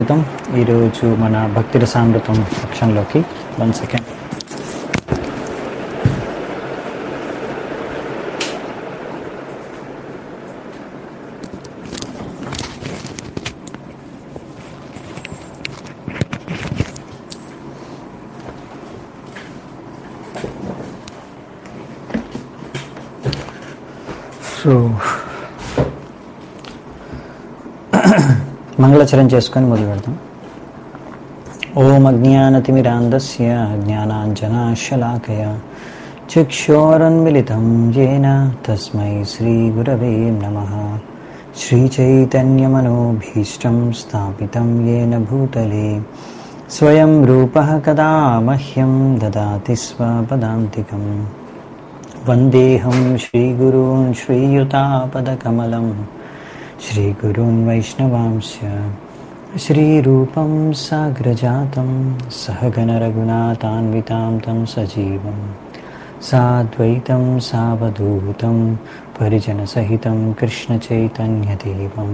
స్వాగతం ఈరోజు మన భక్తి రసామృతం సెక్షన్లోకి వన్ సెకండ్ సో మంగళచరం చేసుకొని మొదలు పెడతాం ఓం అజ్ఞానతిమిరాంధస్య జ్ఞానాంజనాశలాకయ చక్షోరన్మిళితం येन తస్మై శ్రీగురవే నమ శ్రీచైతన్యమనోభీష్టం స్థాపితం येन భూతలే స్వయం రూపः కదా మహ్యం దదాతి స్వపదాంతికం వందేహం శ్రీగురూన్ శ్రీయుతాపదకమలం श्रीगुरून् वैष्णवांश्च श्रीरूपं साग्रजातं सहगणरघुनाथान्वितां तं सजीवं साद्वैतं सावधूतं परिजनसहितं कृष्णचैतन्यदेवं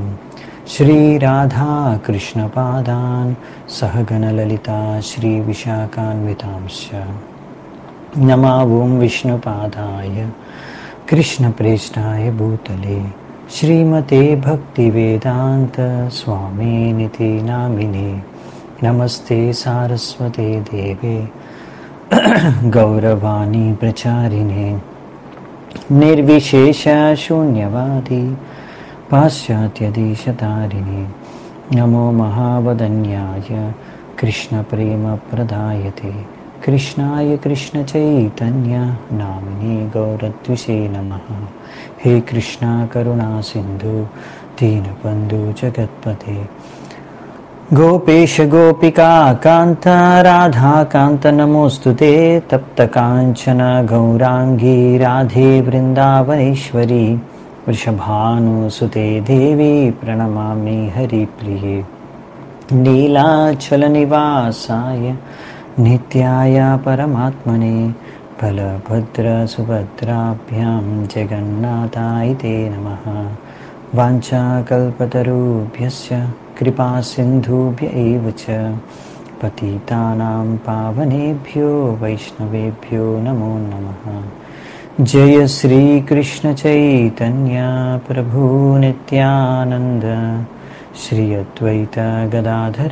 श्रीराधाकृष्णपादान् सहगणललिता श्रीविशाखान्वितांश्च नमावों विष्णुपादाय कृष्णप्रेष्ठाय भूतले श्रीमते भक्तिवेदान्त स्वामिनिति नामिने नमस्ते सारस्वते देवे गौरवाणी प्रचारिणे निर्विशेषशून्यवादी पाश्चात्यदेशतारिणे नमो महावदन्याय कृष्णप्रेमप्रदायते कृष्णाय कृष्णचैतन्य नामिने गौरद्विषे नमः हे कृष्णा करुणा सिन्धु दीनबन्धु जगत्पते गोपेश गोपिका कान्त राधाकान्त नमोऽस्तु ते तप्तकाञ्चन गौराङ्गी राधे वृन्दावनेश्वरी वृषभानुसुते देवी प्रणमामि हरिप्रिये नीलाचलनिवासाय नित्याय परमात्मने बलभद्रसुभद्राभ्यां जगन्नाथाय ते नमः वाञ्छाकल्पतरुभ्यश्च कृपासिन्धुभ्य एव च पतितानां पावनेभ्यो वैष्णवेभ्यो नमो नमः जय श्रीकृष्णचैतन्य प्रभु नित्यानन्द श्री अद्वैत गदाधर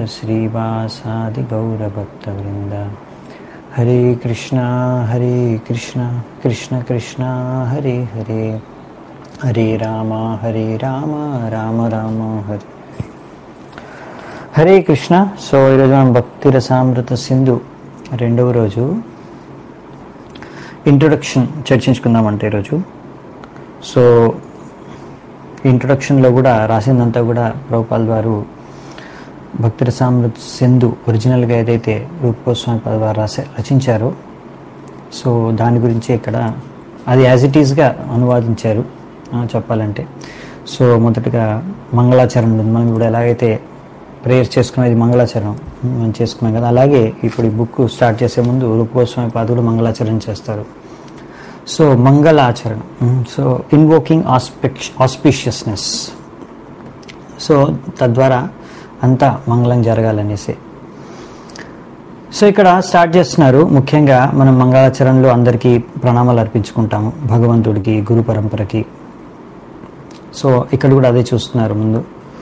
श्रीवासादिगौरभक्तवृन्द हरे कृष्णा हरे कृष्णा कृष्ण कृष्णा हरे हरे హరే రామ హరే రామ రామ రామ హరే హరే కృష్ణ సో ఈరోజు మనం భక్తి రసామృత సింధు రెండవ రోజు ఇంట్రొడక్షన్ చర్చించుకుందామంటే ఈరోజు సో ఇంట్రొడక్షన్లో కూడా రాసిందంతా కూడా ప్రభుపాల్ వారు భక్తి రసామృత సింధు ఒరిజినల్గా ఏదైతే రూప్ గోస్వామి పాద వారు రాసే రచించారో సో దాని గురించి ఇక్కడ అది యాజ్ ఇట్ ఈస్గా అనువాదించారు ఆ, చెప్పాలంటే సో మొదటగా మంగళాచరణం ఉంది మనం ఇప్పుడు ఎలాగైతే ప్రేయర్ చేసుకునేది మంగళాచరణం మనం చేసుకున్నాం కదా అలాగే ఇప్పుడు ఈ బుక్ స్టార్ట్ చేసే ముందు రూపగోస్వామి పాదులు మంగళాచరణ చేస్తారు సో మంగళాచరణం so invoking aspect auspiciousness so తద్వారా అంతా మంగళం జరగాలనేసి సో ఇక్కడ స్టార్ట్ చేస్తున్నారు ముఖ్యంగా మనం మంగళాచరణలో అందరికీ ప్రణామాలు అర్పించుకుంటాము భగవంతుడికి గురు పరంపరకి సో ఇక్కడ కూడా అదే చూస్తున్నారు ముందు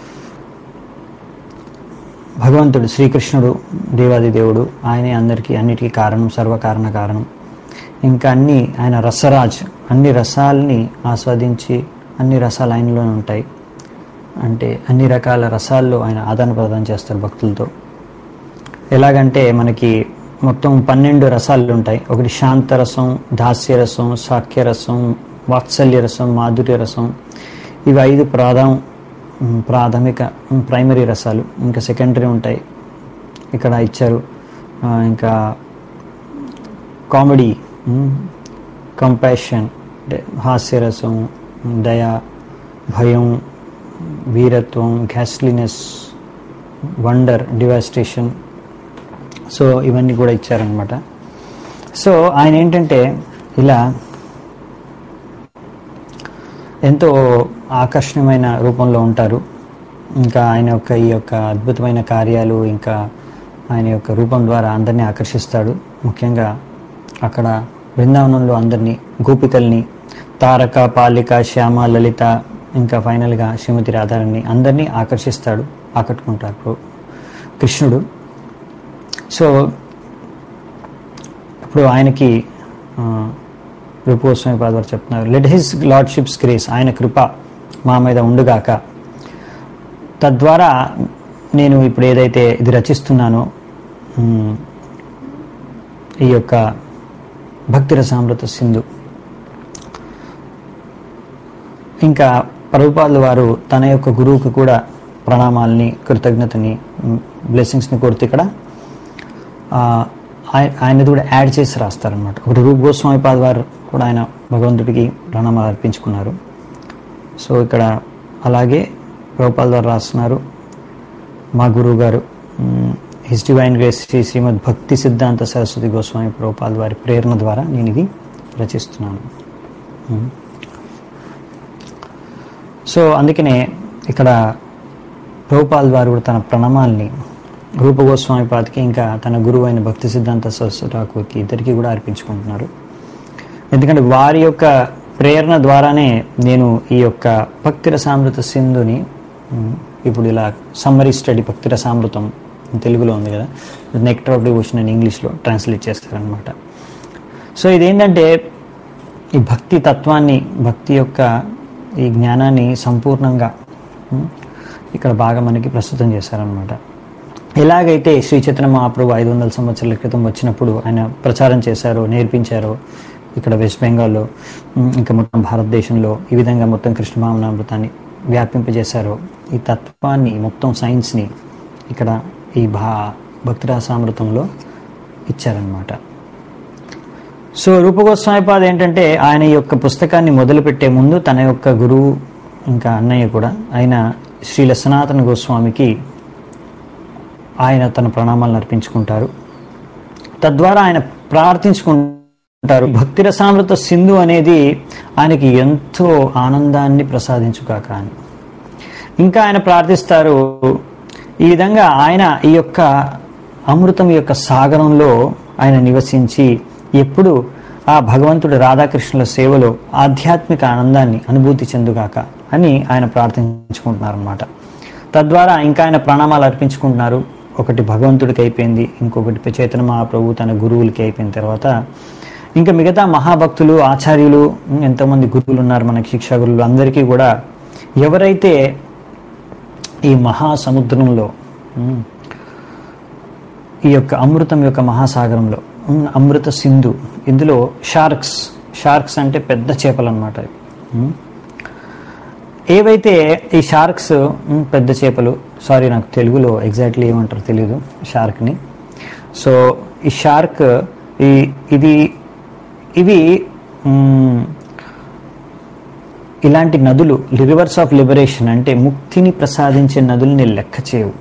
భగవంతుడు శ్రీకృష్ణుడు దేవాది దేవుడు ఆయనే అందరికీ అన్నిటికీ కారణం సర్వకారణ కారణం ఇంకా అన్ని ఆయన రసరాజ్ అన్ని రసాలని ఆస్వాదించి అన్ని రసాలు ఆయనలోనే ఉంటాయి అంటే అన్ని రకాల రసాల్లో ఆయన ఆదాన ప్రదానం చేస్తారు భక్తులతో ఎలాగంటే మనకి మొత్తం పన్నెండు రసాలు ఉంటాయి ఒకటి శాంతరసం దాస్యరసం సాఖ్యరసం వాత్సల్య రసం మాధుర్య రసం ఇవి ఐదు ప్రాధం ప్రాథమిక ప్రైమరీ రసాలు ఇంకా సెకండరీ ఉంటాయి ఇక్కడ ఇచ్చారు ఆ, ఇంకా కామెడీ కంపాషన్ అంటే హాస్యరసం దయ భయం వీరత్వం గ్యాస్లీనెస్ వండర్ డివాస్టేషన్ సో ఇవన్నీ కూడా ఇచ్చారనమాట సో ఆయన ఏంటంటే ఇలా ఎంతో ఆకర్షణీయమైన రూపంలో ఉంటారు ఇంకా ఆయన యొక్క ఈ యొక్క అద్భుతమైన కార్యాలు ఇంకా ఆయన యొక్క రూపం ద్వారా అందరినీ ఆకర్షిస్తాడు ముఖ్యంగా అక్కడ బృందావనంలో అందరినీ గోపికల్ని తారక పాలిక శ్యామ లలిత ఇంకా ఫైనల్గా శ్రీమతి రాధారాణి అందరినీ ఆకర్షిస్తాడు ఆకట్టుకుంటారు ప్రభు కృష్ణుడు సో ఇప్పుడు ఆయనకి ఆ, రూపగోస్వామి పాద వారు చెప్తున్నారు లెట్ హిస్ లార్డ్షిప్స్ గ్రేస్ ఆయన కృప మా మీద ఉండుగాక తద్వారా నేను ఇప్పుడు ఏదైతే ఇది రచిస్తున్నానో ఉమ్, ఈ యొక్క భక్తి రసామృత సింధు ఇంకా ప్రభుపాదుల వారు తన యొక్క గురువుకు కూడా ప్రణామాల్ని కృతజ్ఞతని బ్లెస్సింగ్స్ని కోరుతూ ఇక్కడ ఆ, ఆయ- ఆయనది కూడా యాడ్ చేసి రాస్తారనమాట ఒకటి రూప్ గోస్వామి పాద వారు కూడా ఆయన భగవంతుడికి ప్రణామాలు అర్పించుకున్నారు సో ఇక్కడ అలాగే ప్రభుపాల్ ద్వారా రాస్తున్నారు మా గురువు గారు his divine grace Shri Srimad Bhakti Siddhanta Saraswati Goswami Prabhupal వారి ప్రేరణ ద్వారా నేను ఇది రచిస్తున్నాను మ్మ్. సో అందుకనే ఇక్కడ ప్రభుపాల్ వారు కూడా తన ప్రణామాల్ని రూప గోస్వామి పాదకి ఇంకా తన గురువు అయిన భక్తి సిద్ధాంత సరస్వతాకుకి ఇద్దరికి కూడా అర్పించుకుంటున్నారు ఎందుకంటే వారి యొక్క ప్రేరణ ద్వారానే నేను ఈ యొక్క భక్తి రసామృత సింధుని ఉమ్, ఇప్పుడు ఇలా సమ్మరీ స్టడీ భక్తి రసామృతం తెలుగులో ఉంది కదా నెక్టర్ ఆఫ్ డివోషన్ అని ఇంగ్లీష్లో ట్రాన్స్లేట్ చేస్తారనమాట సో ఇదేంటంటే ఈ భక్తి తత్వాన్ని భక్తి యొక్క ఈ జ్ఞానాన్ని సంపూర్ణంగా ఉమ్, ఇక్కడ బాగా మనకి ప్రస్తుతం చేశారనమాట ఎలాగైతే శ్రీ చైతన్య మహాప్రభు ఐదు వందల సంవత్సరాల క్రితం వచ్చినప్పుడు ఆయన ప్రచారం చేశారో నేర్పించారో ఇక్కడ వెస్ట్ బెంగాల్లో ఉమ్, ఇంకా మొత్తం భారతదేశంలో ఈ విధంగా మొత్తం కృష్ణ భావనామృతాన్ని వ్యాపింపజేశారో ఈ తత్వాన్ని మొత్తం సైన్స్ని ఇక్కడ ఈ భా భక్తిరాసామృతంలో ఇచ్చారనమాట సో రూపగోస్వామిపాద ఏంటంటే ఆయన ఈ యొక్క పుస్తకాన్ని మొదలుపెట్టే ముందు తన యొక్క గురువు ఇంకా అన్నయ్య కూడా ఆయన శ్రీల సనాతన గోస్వామికి ఆయన తన ప్రణామాలను అర్పించుకుంటారు తద్వారా ఆయన ప్రార్థించుకుంటారు భక్తి రసామృత సింధు అనేది ఆయనకి ఎంతో ఆనందాన్ని ప్రసాదించుగాక అని ఇంకా ఆయన ప్రార్థిస్తారు ఈ విధంగా ఆయన ఈ యొక్క అమృతం యొక్క సాగరంలో ఆయన నివసించి ఎప్పుడు ఆ భగవంతుడు రాధాకృష్ణుల సేవలో ఆధ్యాత్మిక ఆనందాన్ని అనుభూతి చెందుగాక అని ఆయన ప్రార్థించుకుంటున్నారన్నమాట తద్వారా ఇంకా ఆయన ప్రణామాలు అర్పించుకుంటున్నారు ఒకటి భగవంతుడికి అయిపోయింది ఇంకొకటి చైతన్య మహాప్రభు తన గురువులకి అయిపోయిన తర్వాత ఇంకా మిగతా మహాభక్తులు ఆచార్యులు ఎంతోమంది గురువులు ఉన్నారు మనకి శిక్షా గురువులు అందరికీ కూడా ఎవరైతే ఈ మహాసముద్రంలో ఉమ్, ఈ యొక్క అమృతం యొక్క మహాసాగరంలో ఉమ్, అమృత సింధు ఇందులో షార్క్స్ షార్క్స్ అంటే పెద్ద చేపలు అనమాట ఏవైతే ఈ షార్క్స్ ఉమ్, పెద్ద చేపలు సారీ నాకు తెలుగులో ఎగ్జాక్ట్లీ ఏమంటారో తెలియదు షార్క్ని సో ఈ షార్క్ ఈ ఇది ఇవి ఉమ్, ఇలాంటి నదులు రివర్స్ ఆఫ్ లిబరేషన్ అంటే ముక్తిని ప్రసాదించే నదుల్ని లెక్క చేయవు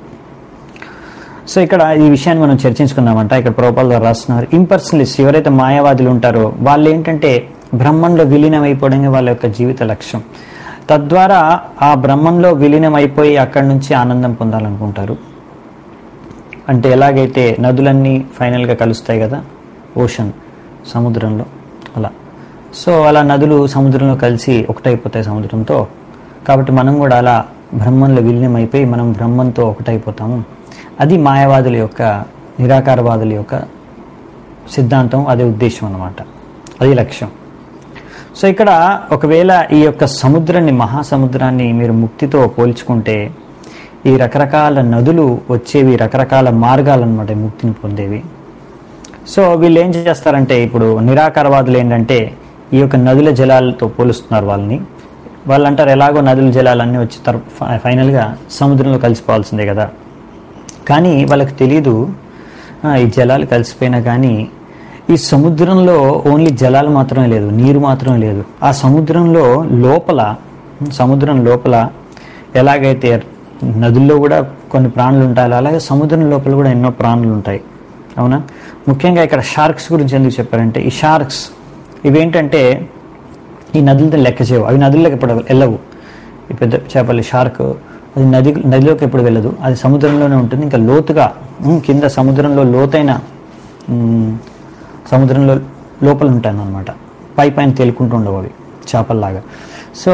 సో ఇక్కడ ఈ విషయాన్ని మనం చర్చించుకుందామంట ఇక్కడ ప్రభుపాల్ గారు రాస్తున్నారు ఇంపర్సనలిస్ట్ ఎవరైతే మాయావాదులు ఉంటారో వాళ్ళు ఏంటంటే బ్రహ్మంలో విలీనం అయిపోవడమే వాళ్ళ యొక్క జీవిత లక్ష్యం తద్వారా ఆ బ్రహ్మంలో విలీనం అయిపోయి అక్కడి నుంచి ఆనందం పొందాలనుకుంటారు అంటే ఎలాగైతే నదులన్నీ ఫైనల్గా కలుస్తాయి కదా ఓషన్ సముద్రంలో అలా సో అలా నదులు సముద్రంలో కలిసి ఒకటైపోతాయి సముద్రంతో కాబట్టి మనం కూడా అలా బ్రహ్మంలో విలీనం అయిపోయి మనం బ్రహ్మంతో ఒకటైపోతాము అది మాయావాదుల యొక్క నిరాకారవాదుల యొక్క సిద్ధాంతం అదే ఉద్దేశం అన్నమాట అది లక్ష్యం సో ఇక్కడ ఒకవేళ ఈ యొక్క సముద్రాన్ని మహాసముద్రాన్ని మీరు ముక్తితో పోల్చుకుంటే ఈ రకరకాల నదులు వచ్చేవి రకరకాల మార్గాలు అనమాట ముక్తిని పొందేవి సో వీళ్ళు ఏం చేస్తారంటే ఇప్పుడు నిరాకారవాదులు ఏంటంటే ఈ యొక్క నదుల జలాలతో పోలుస్తున్నారు వాళ్ళని వాళ్ళు అంటారు ఎలాగో నదుల జలాలన్నీ వచ్చి తర్ ఫైనల్గా సముద్రంలో కలిసిపోవాల్సిందే కదా కానీ వాళ్ళకి తెలీదు ఆ, ఈ జలాలు కలిసిపోయినా కానీ ఈ సముద్రంలో ఓన్లీ జలాలు మాత్రమే లేదు నీరు మాత్రమే లేదు ఆ సముద్రంలో లోపల సముద్రం లోపల ఎలాగైతే నదుల్లో కూడా కొన్ని ప్రాణులు ఉంటాయి అలాగే సముద్రం లోపల కూడా ఎన్నో ప్రాణులు ఉంటాయి అవునా ముఖ్యంగా ఇక్కడ షార్క్స్ గురించి ఎందుకు చెప్పారంటే ఈ షార్క్స్ ఇవేంటంటే ఈ నదులతో లెక్క చేయవు అవి నదుల్లోకి ఇప్పుడు వెళ్ళవు ఈ పెద్ద చేపలు షార్క్ అది నది నదిలోకి ఎప్పుడు వెళ్ళదు అది సముద్రంలోనే ఉంటుంది ఇంకా లోతుగా ఉమ్, కింద సముద్రంలో లోతైన ఉమ్, సముద్రంలో లోపల ఉంటాయి అన్నమాట పై పైన తేలుకుంటూ ఉండవు అవి చేపల్లాగా సో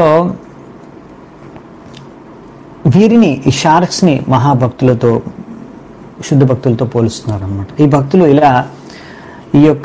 వీరిని ఈ షార్క్స్ని మహాభక్తులతో శుద్ధ భక్తులతో పోలుస్తున్నారు అనమాట ఈ భక్తులు ఇలా ఈ యొక్క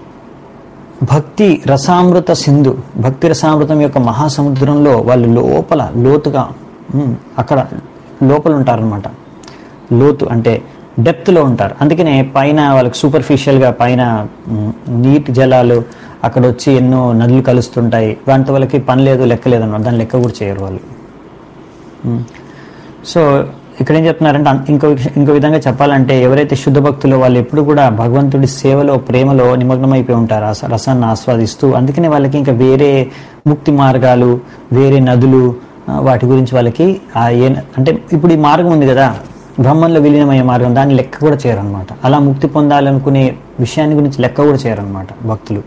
భక్తి రసామృత సింధు భక్తి రసామృతం యొక్క మహాసముద్రంలో వాళ్ళు లోపల లోతుగా ఉమ్, అక్కడ లోపల ఉంటారనమాట లోతు అంటే డెప్త్లో ఉంటారు అందుకనే పైన వాళ్ళకి సూపర్ఫిషియల్గా పైన ఉమ్, నీటి జలాలు అక్కడ వచ్చి ఎన్నో నదులు కలుస్తుంటాయి వాటితో వాళ్ళకి పని లేదు లెక్క లేదన్నమాట దాని లెక్క కూడా చేయరు వాళ్ళు ఉమ్. సో ఇక్కడ ఏం చెప్తున్నారంటే అన్- ఇంకో విష- ఇంకో విధంగా చెప్పాలంటే ఎవరైతే శుద్ధ భక్తులు వాళ్ళు ఎప్పుడు కూడా భగవంతుడి సేవలో ప్రేమలో నిమగ్నమైపోయి ఉంటారు ఆ స- రసాన్ని ఆస్వాదిస్తూ అందుకనే వాళ్ళకి ఇంకా వేరే ముక్తి మార్గాలు వేరే నదులు ఆ, వాటి గురించి వాళ్ళకి ఆ ఏ అంటే ఇప్పుడు ఈ మార్గం ఉంది కదా బ్రహ్మంలో విలీనమయ్యే మార్గం దాన్ని లెక్క కూడా చేయరనమాట అలా ముక్తి పొందాలనుకునే విషయాన్ని గురించి లెక్క కూడా చేయరనమాట భక్తులు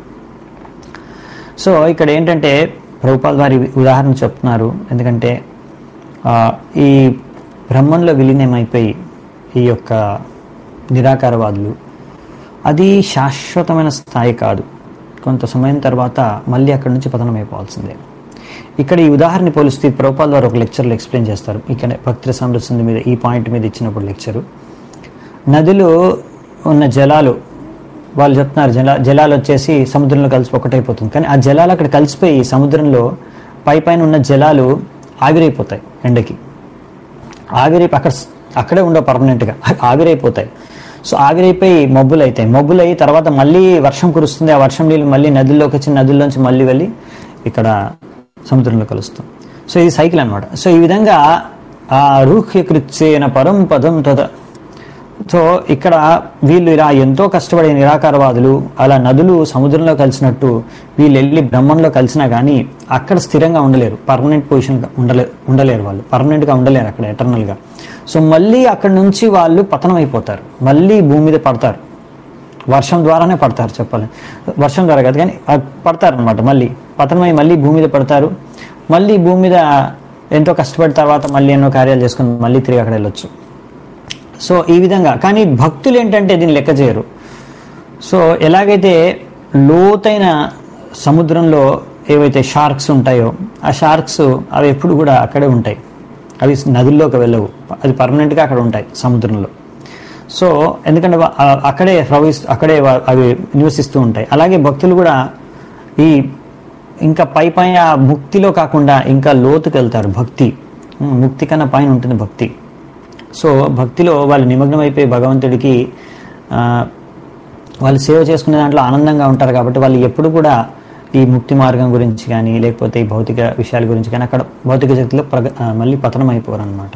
సో ఇక్కడ ఏంటంటే ప్రభుపాల్ వారి ఉదాహరణ చెప్తున్నారు ఎందుకంటే ఆ, ఈ బ్రహ్మంలో విలీనమైపోయి ఈ యొక్క నిరాకారవాదులు అది శాశ్వతమైన స్థాయి కాదు కొంత సమయం తర్వాత మళ్ళీ అక్కడి నుంచి పతనం అయిపోవాల్సిందే ఇక్కడ ఈ ఉదాహరణ పోలిస్తే ప్రభుపాల్ వారు ఒక లెక్చర్లో ఎక్స్ప్లెయిన్ చేస్తారు ఇక్కడ భక్తి సమృద్ధి మీద ఈ పాయింట్ మీద ఇచ్చినప్పుడు లెక్చరు నదులు ఉన్న జలాలు వాళ్ళు చెప్తున్నారు జల జలాలు వచ్చేసి సముద్రంలో కలిసి ఒకటైపోతుంది కానీ ఆ జలాలు అక్కడ కలిసిపోయి సముద్రంలో పై పైన ఉన్న జలాలు ఆవిరైపోతాయి ఎండకి ఆవిరైపో అక్కడ అక్కడే ఉండవు పర్మనెంట్గా ఆవిరైపోతాయి సో ఆవిరైపోయి మబ్బులు అవుతాయి మబ్బులు అయ్యి తర్వాత మళ్ళీ వర్షం కురుస్తుంది ఆ వర్షం నీళ్ళు మళ్ళీ నదుల్లోకి వచ్చి నదుల్లోంచి మళ్ళీ వెళ్ళి ఇక్కడ సముద్రంలో కలుస్తాం సో ఇది సైకిల్ అన్నమాట సో ఈ విధంగా ఆ రూహ్య కృత్సేన పరం పదం తద సో ఇక్కడ వీళ్ళు ఇలా ఎంతో కష్టపడే నిరాకారవాదులు అలా నదులు సముద్రంలో కలిసినట్టు వీళ్ళు వెళ్ళి బ్రహ్మంలో కలిసినా కానీ అక్కడ స్థిరంగా ఉండలేరు పర్మనెంట్ పొజిషన్ ఉండలే ఉండలేరు వాళ్ళు పర్మనెంట్గా ఉండలేరు అక్కడ ఎటర్నల్గా సో మళ్ళీ అక్కడ నుంచి వాళ్ళు పతనం అయిపోతారు మళ్ళీ భూమి మీద పడతారు వర్షం ద్వారానే పడతారు చెప్పాలి వర్షం ద్వారా కాదు కానీ పడతారు అనమాట మళ్ళీ పతనమై మళ్ళీ భూమి మీద పడతారు మళ్ళీ భూమి మీద ఎంతో కష్టపడిన తర్వాత మళ్ళీ ఎన్నో కార్యాలు చేసుకుని మళ్ళీ తిరిగి అక్కడ వెళ్ళొచ్చు సో ఈ విధంగా కానీ భక్తులు ఏంటంటే దీన్ని లెక్క చేయరు సో ఎలాగైతే లోతైన సముద్రంలో ఏవైతే షార్క్స్ ఉంటాయో ఆ షార్క్స్ అవి ఎప్పుడు కూడా అక్కడే ఉంటాయి అవి నదుల్లోకి వెళ్ళవు అది పర్మనెంట్గా అక్కడ ఉంటాయి సముద్రంలో సో ఎందుకంటే వా- ఆ- అక్కడే ప్రవహిస్తూ అక్కడే వా- అవి నివసిస్తూ ఉంటాయి అలాగే భక్తులు కూడా ఈ ఇంకా పై పైన ఆ ముక్తిలో కాకుండా ఇంకా లోతుకి వెళ్తారు భక్తి ఉమ్, ముక్తి కన్నా పైన ఉంటుంది భక్తి సో భక్తిలో వాళ్ళు నిమగ్నం అయిపోయి భగవంతుడికి ఆ, వాళ్ళు సేవ చేసుకునే దాంట్లో ఆనందంగా ఉంటారు కాబట్టి వాళ్ళు ఎప్పుడు కూడా ఈ ముక్తి మార్గం గురించి కానీ లేకపోతే ఈ భౌతిక విషయాల గురించి కానీ అక్కడ భౌతిక జగత్తులో ప్రగ ఆ, మళ్ళీ పతనం అయిపోరు అనమాట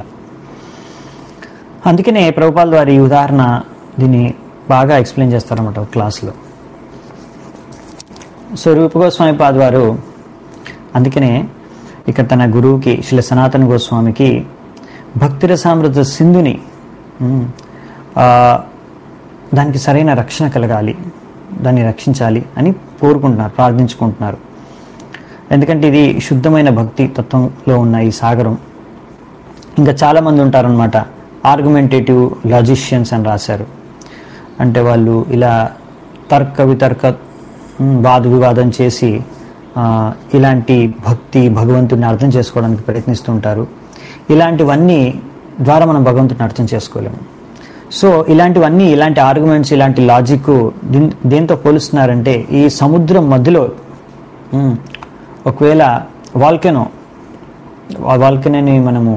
అందుకనే ప్రభుపాల్ వారి ఈ ఉదాహరణ దీన్ని బాగా ఎక్స్ప్లెయిన్ చేస్తారన్నమాట ఒక క్లాస్లో సో రూప గోస్వామి పాద్ వారు అందుకనే ఇక్కడ తన గురువుకి శ్రీ సనాతన గోస్వామికి భక్తి రసామృత సింధుని ఉమ్, ఆ, దానికి సరైన రక్షణ కలగాలి దాన్ని రక్షించాలి అని కోరుకుంటున్నారు ప్రార్థించుకుంటున్నారు ఎందుకంటే ఇది శుద్ధమైన భక్తి తత్వంలో ఉన్న ఈ సాగరం ఇంకా చాలామంది ఉంటారనమాట ఆర్గ్యుమెంటేటివ్ లాజిషియన్స్ అని రాశారు అంటే వాళ్ళు ఇలా తర్క వితర్క ఉమ్, వాద వివాదం చేసి ఆ, ఇలాంటి భక్తి భగవంతుడిని అర్థం చేసుకోవడానికి ప్రయత్నిస్తుంటారు ఇలాంటివన్నీ ద్వారా మనం భగవంతుడిని అర్థం చేసుకోలేము సో ఇలాంటివన్నీ ఇలాంటి ఆర్గ్యుమెంట్స్ ఇలాంటి లాజిక్ దీన్- దేంతో పోలుస్తున్నారంటే ఈ సముద్రం మధ్యలో ఉమ్, ఒకవేళ వాల్కెనో ఆ వాల్కెనోని మనము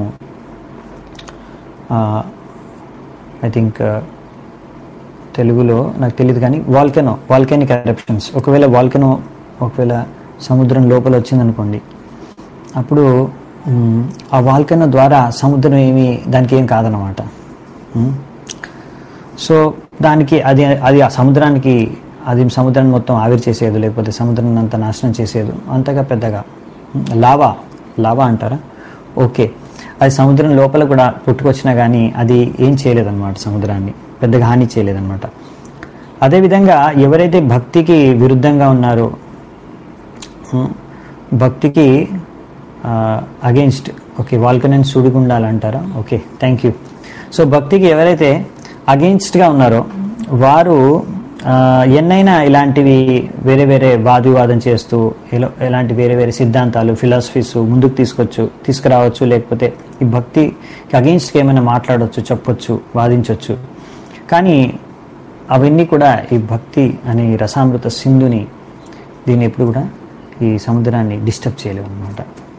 ఐ థింక్ తెలుగులో నాకు తెలియదు కానీ వాల్కెనో వాల్కెనిక్ ఎరప్షన్స్ ఒకవేళ వాల్కెనో ఒకవేళ సముద్రం లోపల వచ్చిందనుకోండి అప్పుడు మ్, ఆ వాల్కెనో ద్వారా సముద్రం ఏమి దానికి ఏం కాదనమాట మ్. సో దానికి అది అది ఆ సముద్రానికి అది సముద్రాన్ని మొత్తం ఆవిరి చేసేది లేకపోతే సముద్రాన్ని అంత నాశనం చేసేది అంతగా పెద్దగా మ్, లావా లావా అంటారా ఓకే అది సముద్రం లోపల కూడా పుట్టుకొచ్చినా కానీ అది ఏం చేయలేదన్నమాట సముద్రాన్ని పెద్దగా హాని చేయలేదన్నమాట అదేవిధంగా ఎవరైతే భక్తికి విరుద్ధంగా ఉన్నారో ఉమ్, భక్తికి అగెన్స్ట్ ఓకే వాల్కనైన్ సుడిగుండాలంటారా ఓకే థ్యాంక్ యూ సో భక్తికి ఎవరైతే అగెయిన్స్ట్గా ఉన్నారో వారు ఆ, ఎన్నైనా ఇలాంటివి వేరే వేరే వాదివాదం చేస్తూ ఎలా ఎలాంటి వేరే వేరే సిద్ధాంతాలు ఫిలాసఫీస్ ముందుకు తీసుకొచ్చు తీసుకురావచ్చు లేకపోతే ఈ భక్తికి అగెయిన్స్ట్గా ఏమైనా మాట్లాడవచ్చు చెప్పొచ్చు వాదించవచ్చు కానీ అవన్నీ కూడా ఈ భక్తి అనే ఈ రసామృత సింధుని దీన్ని ఎప్పుడు కూడా ఈ సముద్రాన్ని డిస్టర్బ్ చేయలేము అనమాట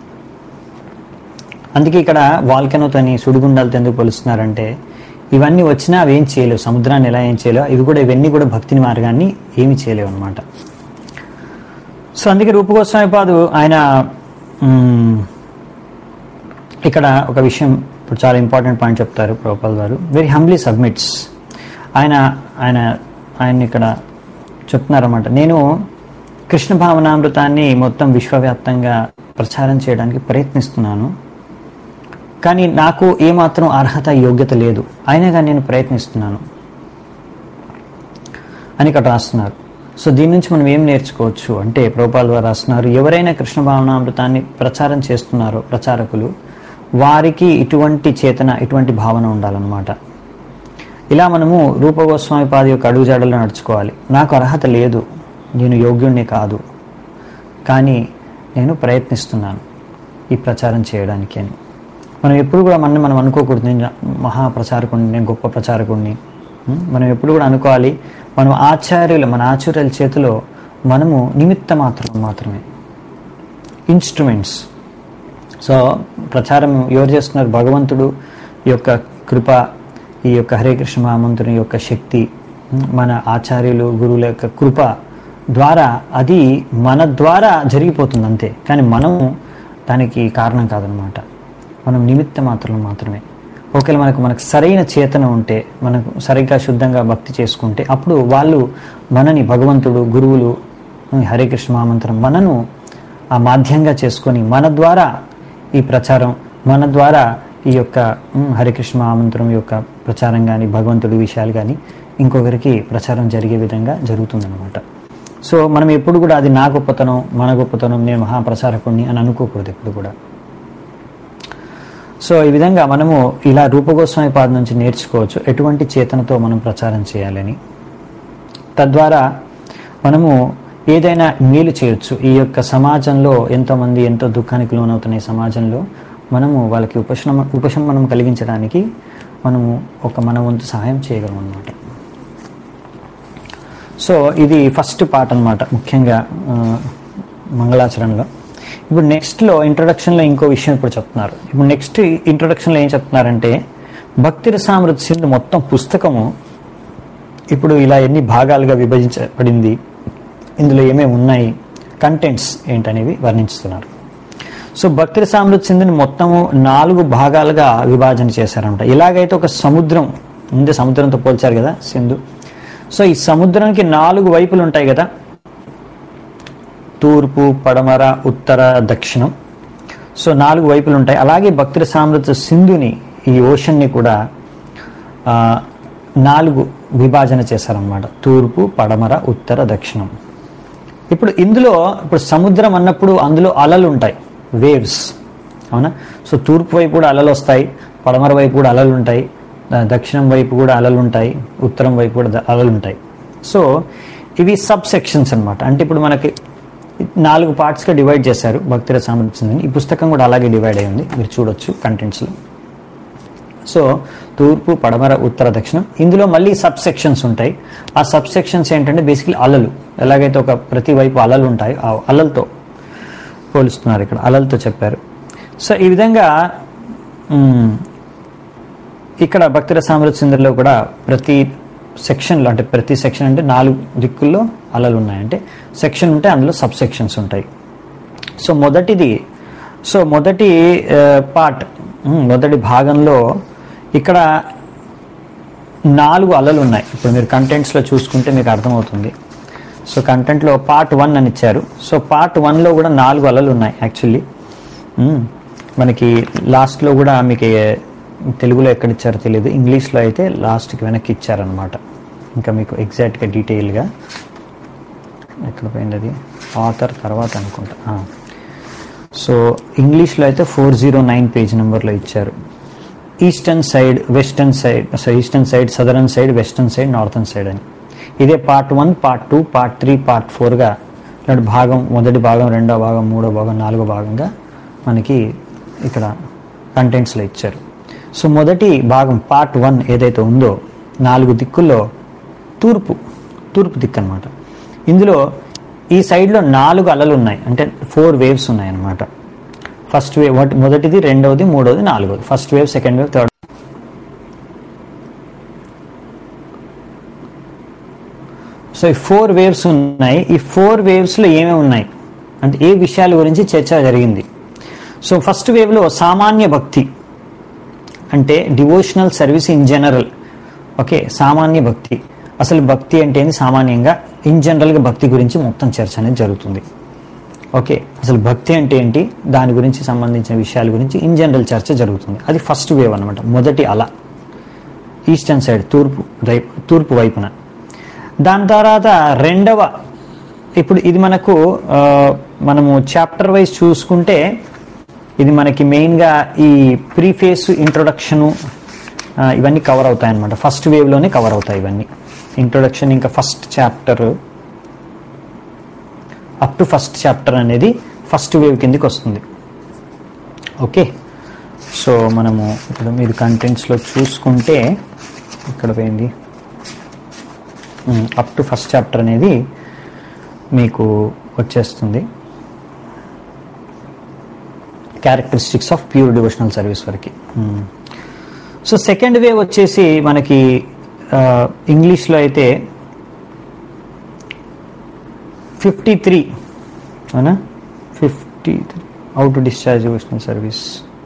అందుకే ఇక్కడ వాల్కెనోతోని సుడిగుండాలతో ఎందుకు పోలుస్తున్నారంటే ఇవన్నీ వచ్చినా అవి ఏం చేయలేవు సముద్రాన్ని ఎలా ఏం చేయలేవు ఇవి కూడా ఇవన్నీ కూడా భక్తిని మార్గాన్ని ఏమి చేయలేవు అనమాట సో అందుకే రూపగోస్వామి పాదు ఆయన మ్, ఇక్కడ ఒక విషయం ఇప్పుడు చాలా ఇంపార్టెంట్ పాయింట్ చెప్తారు ప్రోపాల్ గారు వెరీ హంబ్లీ సబ్మిట్స్ ఆయన ఆయన ఆయన ఇక్కడ చెప్తున్నారన్నమాట నేను కృష్ణ భావనామృతాన్ని మొత్తం విశ్వవ్యాప్తంగా ప్రచారం చేయడానికి ప్రయత్నిస్తున్నాను కానీ నాకు ఏమాత్రం అర్హత యోగ్యత లేదు అయినా కానీ నేను ప్రయత్నిస్తున్నాను అని ఇక్కడ రాస్తున్నారు సో దీని నుంచి మనం ఏం నేర్చుకోవచ్చు అంటే ప్రభుపాల్ వారు రాస్తున్నారు ఎవరైనా కృష్ణ భావనామృతాన్ని ప్రచారం చేస్తున్నారో ప్రచారకులు వారికి ఇటువంటి చేతన ఇటువంటి భావన ఉండాలన్నమాట ఇలా మనము రూపగోస్వామి పాది యొక్క అడుగుజాడలో నడుచుకోవాలి నాకు అర్హత లేదు నేను యోగ్యుణ్ణి కాదు కానీ నేను ప్రయత్నిస్తున్నాను ఈ ప్రచారం చేయడానికి అని మనం ఎప్పుడు కూడా మనం మనం అనుకోకూడదు నేను మహాప్రచారకుడిని నేను గొప్ప ప్రచారకుడిని ఉం? మనం ఎప్పుడు కూడా అనుకోవాలి మనం ఆచార్యులు మన ఆచార్యుల చేతిలో మనము నిమిత్త మాత్రం మాత్రమే ఇన్స్ట్రుమెంట్స్ సో ప్రచారం ఎవరు చేస్తున్నారు భగవంతుడు యొక్క కృప ఈ యొక్క హరే కృష్ణ మహామంతుని యొక్క శక్తి ఉం, మన ఆచార్యులు గురువుల యొక్క కృప ద్వారా అది మన ద్వారా జరిగిపోతుంది అంతే కానీ మనము దానికి కారణం కాదనమాట మనం నిమిత్త మాత్రం మాత్రమే ఒకవేళ మనకు మనకు సరైన చేతన ఉంటే మనకు సరిగ్గా శుద్ధంగా భక్తి చేసుకుంటే అప్పుడు వాళ్ళు మనని భగవంతుడు గురువులు ఉం, హరే కృష్ణ మహామంత్రం మనను ఆ మాధ్యంగా చేసుకొని మన ద్వారా ఈ ప్రచారం మన ద్వారా ఈ యొక్క ఉమ్, హరికృష్ణ మహామంత్రం యొక్క ప్రచారం కానీ భగవంతుడి విషయాలు కానీ ఇంకొకరికి ప్రచారం జరిగే విధంగా జరుగుతుందన్నమాట సో మనం ఎప్పుడు కూడా అది నా గొప్పతనం మన గొప్పతనం నేను మహాప్రచారకుడిని అని అనుకోకూడదు ఎప్పుడు కూడా సో ఈ విధంగా మనము ఇలా రూపగోస్వామి పాద నుంచి నేర్చుకోవచ్చు ఎటువంటి చేతనతో మనం ప్రచారం చేయాలని తద్వారా మనము ఏదైనా మేలు చేయొచ్చు ఈ యొక్క సమాజంలో ఎంతోమంది ఎంతో దుఃఖానికి లోనవుతున్న ఈ సమాజంలో మనము వాళ్ళకి ఉపశమ ఉపశమనం కలిగించడానికి మనము ఒక మన వంతు సహాయం చేయగలం అన్నమాట సో ఇది ఫస్ట్ పార్ట్ అన్నమాట ముఖ్యంగా ఆ, మంగళాచరణలో ఇప్పుడు నెక్స్ట్లో ఇంట్రొడక్షన్లో ఇంకో విషయం ఇప్పుడు చెప్తున్నారు ఇప్పుడు నెక్స్ట్ ఇంట్రొడక్షన్లో ఏం చెప్తున్నారంటే భక్తి రసామృత సింధు మొత్తం పుస్తకము ఇప్పుడు ఇలా ఎన్ని భాగాలుగా విభజించబడింది ఇందులో ఏమేమి ఉన్నాయి కంటెంట్స్ ఏంటనేవి వర్ణించుతున్నారు సో భక్తి సామృత్ సింధుని మొత్తము నాలుగు భాగాలుగా విభాజన చేశారంట ఇలాగైతే ఒక సముద్రం ముందే సముద్రంతో పోల్చారు కదా సింధు సో ఈ సముద్రానికి నాలుగు వైపులు ఉంటాయి కదా తూర్పు పడమర ఉత్తర దక్షిణం సో నాలుగు వైపులు ఉంటాయి అలాగే భక్తి సామృత సింధుని ఈ ఓషన్ని కూడా ఆ, నాలుగు విభాజన చేశారనమాట తూర్పు పడమర ఉత్తర దక్షిణం ఇప్పుడు ఇందులో ఇప్పుడు సముద్రం అన్నప్పుడు అందులో అలలు ఉంటాయి వేవ్స్ అవునా సో తూర్పు వైపు కూడా అలలు వస్తాయి పడమర వైపు కూడా అలలు ఉంటాయి ద- దక్షిణం వైపు కూడా అలలు ఉంటాయి ఉత్తరం వైపు కూడా ద- అలలు ఉంటాయి సో ఇవి సబ్ సెక్షన్స్ అనమాట అంటే ఇప్పుడు మనకి నాలుగు పార్ట్స్గా డివైడ్ చేశారు భక్తిర సామర్థ్యం ఈ పుస్తకం కూడా అలాగే డివైడ్ అయి ఉంది మీరు చూడొచ్చు కంటెంట్స్లో సో తూర్పు పడమర ఉత్తర దక్షిణం ఇందులో మళ్ళీ సబ్ సెక్షన్స్ ఉంటాయి ఆ సబ్ సెక్షన్స్ ఏంటంటే బేసికలీ అలలు ఎలాగైతే ఒక ప్రతి వైపు అలలు ఉంటాయి ఆ అలలతో పోలుస్తున్నారు ఇక్కడ అలలతో చెప్పారు సో ఈ విధంగా మ్, ఇక్కడ భక్తుల సామృత్ కూడా ప్రతి సెక్షన్లో అంటే ప్రతి సెక్షన్ అంటే నాలుగు దిక్కుల్లో అలలు ఉన్నాయి అంటే సెక్షన్ ఉంటే అందులో సబ్ సెక్షన్స్ ఉంటాయి సో మొదటిది సో మొదటి పార్ట్ మొదటి భాగంలో ఇక్కడ నాలుగు అలలు ఉన్నాయి ఇప్పుడు మీరు కంటెంట్స్లో చూసుకుంటే మీకు అర్థమవుతుంది సో కంటెంట్లో పార్ట్ వన్ అని ఇచ్చారు సో పార్ట్ వన్లో కూడా నాలుగు అలలు ఉన్నాయి యాక్చువల్లీ మనకి లాస్ట్లో కూడా మీకు ఏ- తెలుగులో ఎక్కడ ఇచ్చారో తెలియదు ఇంగ్లీష్లో అయితే లాస్ట్కి వెనక్కి ఇచ్చారనమాట ఇంకా మీకు ఎగ్జాక్ట్గా డీటెయిల్గా ఎక్కడ పోయింది అది ఆథర్ తర్వాత అనుకుంటా ఆ. సో ఇంగ్లీష్లో అయితే ఫోర్ జీరో నైన్ పేజ్ నెంబర్లో ఇచ్చారు eastern side western side so eastern side southern side western side northern side అని ఇదే part one part two part three part ఫోర్గా ఇలాంటి భాగం మొదటి భాగం రెండో భాగం మూడో భాగం నాలుగో భాగంగా మనకి ఇక్కడ కంటెంట్స్లో ఇచ్చారు సో మొదటి భాగం పార్ట్ వన్ ఏదైతే ఉందో నాలుగు దిక్కుల్లో తూర్పు తూర్పు దిక్కు అనమాట ఇందులో ఈ సైడ్లో నాలుగు అలలు ఉన్నాయి అంటే ఫోర్ వేవ్స్ ఉన్నాయి అన్నమాట ఫస్ట్ వేవ్ మొదటిది రెండవది మూడవది నాలుగవది first wave second wave third so ఈ ఫోర్ వేవ్స్ ఉన్నాయి ఈ ఫోర్ వేవ్స్లో ఏమేమి ఉన్నాయి అంటే ఏ విషయాల గురించి చర్చ జరిగింది సో ఫస్ట్ వేవ్లో సామాన్య భక్తి అంటే devotional service in general okay సామాన్య భక్తి అసలు భక్తి అంటే ఏంది సామాన్యంగా ఇన్ జనరల్గా భక్తి గురించి మొత్తం చర్చ అనేది జరుగుతుంది ఓకే అసలు భక్తి అంటే ఏంటి దాని గురించి సంబంధించిన విషయాల గురించి ఇన్ జనరల్ చర్చ జరుగుతుంది అది ఫస్ట్ వేవ్ అనమాట మొదటి అల ఈస్టర్న్ సైడ్ తూర్పు రై- తూర్పు వైపున దాని తర్వాత రెండవ ఇప్పుడు ఇది మనకు ఆ, మనము చాప్టర్ వైజ్ చూసుకుంటే ఇది మనకి మెయిన్గా ఈ ప్రీఫేస్ ఇంట్రొడక్షను ఇవన్నీ కవర్ అవుతాయి అనమాట ఫస్ట్ వేవ్లోనే కవర్ అవుతాయి ఇవన్నీ ఇంట్రొడక్షన్ ఇంకా first chapter up to first chapter అనేది ఫస్ట్ వేవ్ కిందికి వస్తుంది ఓకే సో మనము ఇప్పుడు మీరు కంటెంట్స్లో చూసుకుంటే ఇక్కడ పోయింది అప్ టు ఫస్ట్ చాప్టర్ అనేది మీకు వచ్చేస్తుంది characteristics of pure devotional service వరకు సో సెకండ్ వేవ్ వచ్చేసి మనకి ఆ, ఇంగ్లీష్లో అయితే ఫిఫ్టీ త్రీ అవునా fifty three how to discharge devotional service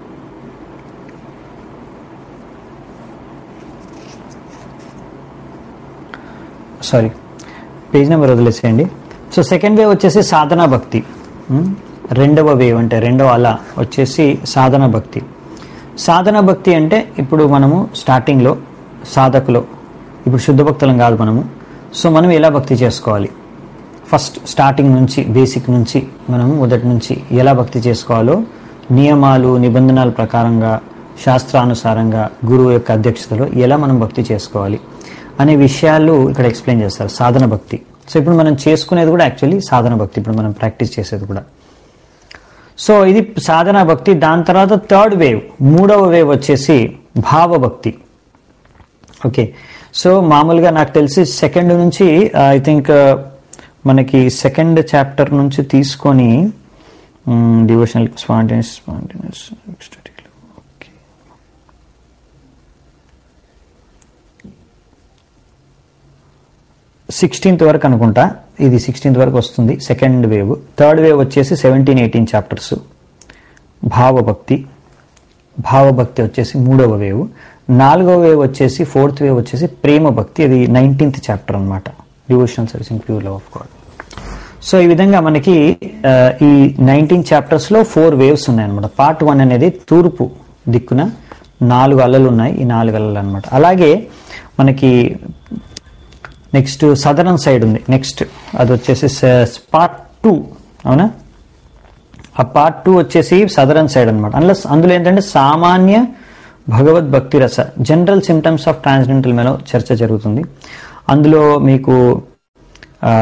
sorry page number వదిలేసేయండి సో సెకండ్ వేవ్ వచ్చేసి సాధనా భక్తి ఉమ్, రెండవ వేవ్ అంటే రెండవ అల వచ్చేసి సాధన భక్తి సాధన భక్తి అంటే ఇప్పుడు మనము స్టార్టింగ్లో సాధకులో ఇప్పుడు శుద్ధ భక్తులం కాదు మనము సో మనం ఎలా భక్తి చేసుకోవాలి ఫస్ట్ స్టార్టింగ్ నుంచి బేసిక్ నుంచి మనము మొదటి నుంచి ఎలా భక్తి చేసుకోవాలో నియమాలు నిబంధనల ప్రకారంగా శాస్త్రానుసారంగా గురువు యొక్క అధ్యక్షతలో ఎలా మనం భక్తి చేసుకోవాలి అనే విషయాలు ఇక్కడ ఎక్స్ప్లెయిన్ చేస్తారు సాధన భక్తి సో ఇప్పుడు మనం చేసుకునేది కూడా యాక్చువల్లీ సాధన భక్తి ఇప్పుడు మనం ప్రాక్టీస్ చేసేది కూడా సో ఇది సాధన భక్తి దాని తర్వాత థర్డ్ వేవ్ మూడవ వేవ్ వచ్చేసి భావభక్తి ఓకే సో మామూలుగా నాకు తెలిసి సెకండ్ నుంచి ఐ థింక్ మనకి సెకండ్ చాప్టర్ నుంచి తీసుకొని devotional spontaneous spontaneous okay sixteenth వరకు అనుకుంటా ఇది సిక్స్టీన్త్ వరకు వస్తుంది సెకండ్ వేవ్ థర్డ్ వేవ్ వచ్చేసి సెవెంటీన్ ఎయిటీన్ చాప్టర్స్ భావభక్తి భావభక్తి వచ్చేసి మూడవ వేవ్ నాలుగవ వేవ్ వచ్చేసి ఫోర్త్ వేవ్ వచ్చేసి ప్రేమ భక్తి అది నైన్టీన్త్ చాప్టర్ అనమాట devotional servicing pure love of God so ఈ విధంగా మనకి ఆ, ఈ నైన్టీన్ చాప్టర్స్లో ఫోర్ వేవ్స్ ఉన్నాయన్నమాట పార్ట్ వన్ అనేది తూర్పు దిక్కున నాలుగు అలలు ఉన్నాయి ఈ నాలుగు అలలు అనమాట అలాగే మనకి నెక్స్ట్ సదరన్ సైడ్ ఉంది నెక్స్ట్ అది వచ్చేసి పార్ట్ టూ అవునా ఆ పార్ట్ టూ వచ్చేసి సదరన్ సైడ్ అనమాట అందులో అందులో ఏంటంటే సామాన్య భగవద్ భక్తి రస general symptoms of transcendental mellow చర్చ జరుగుతుంది అందులో మీకు ఆ,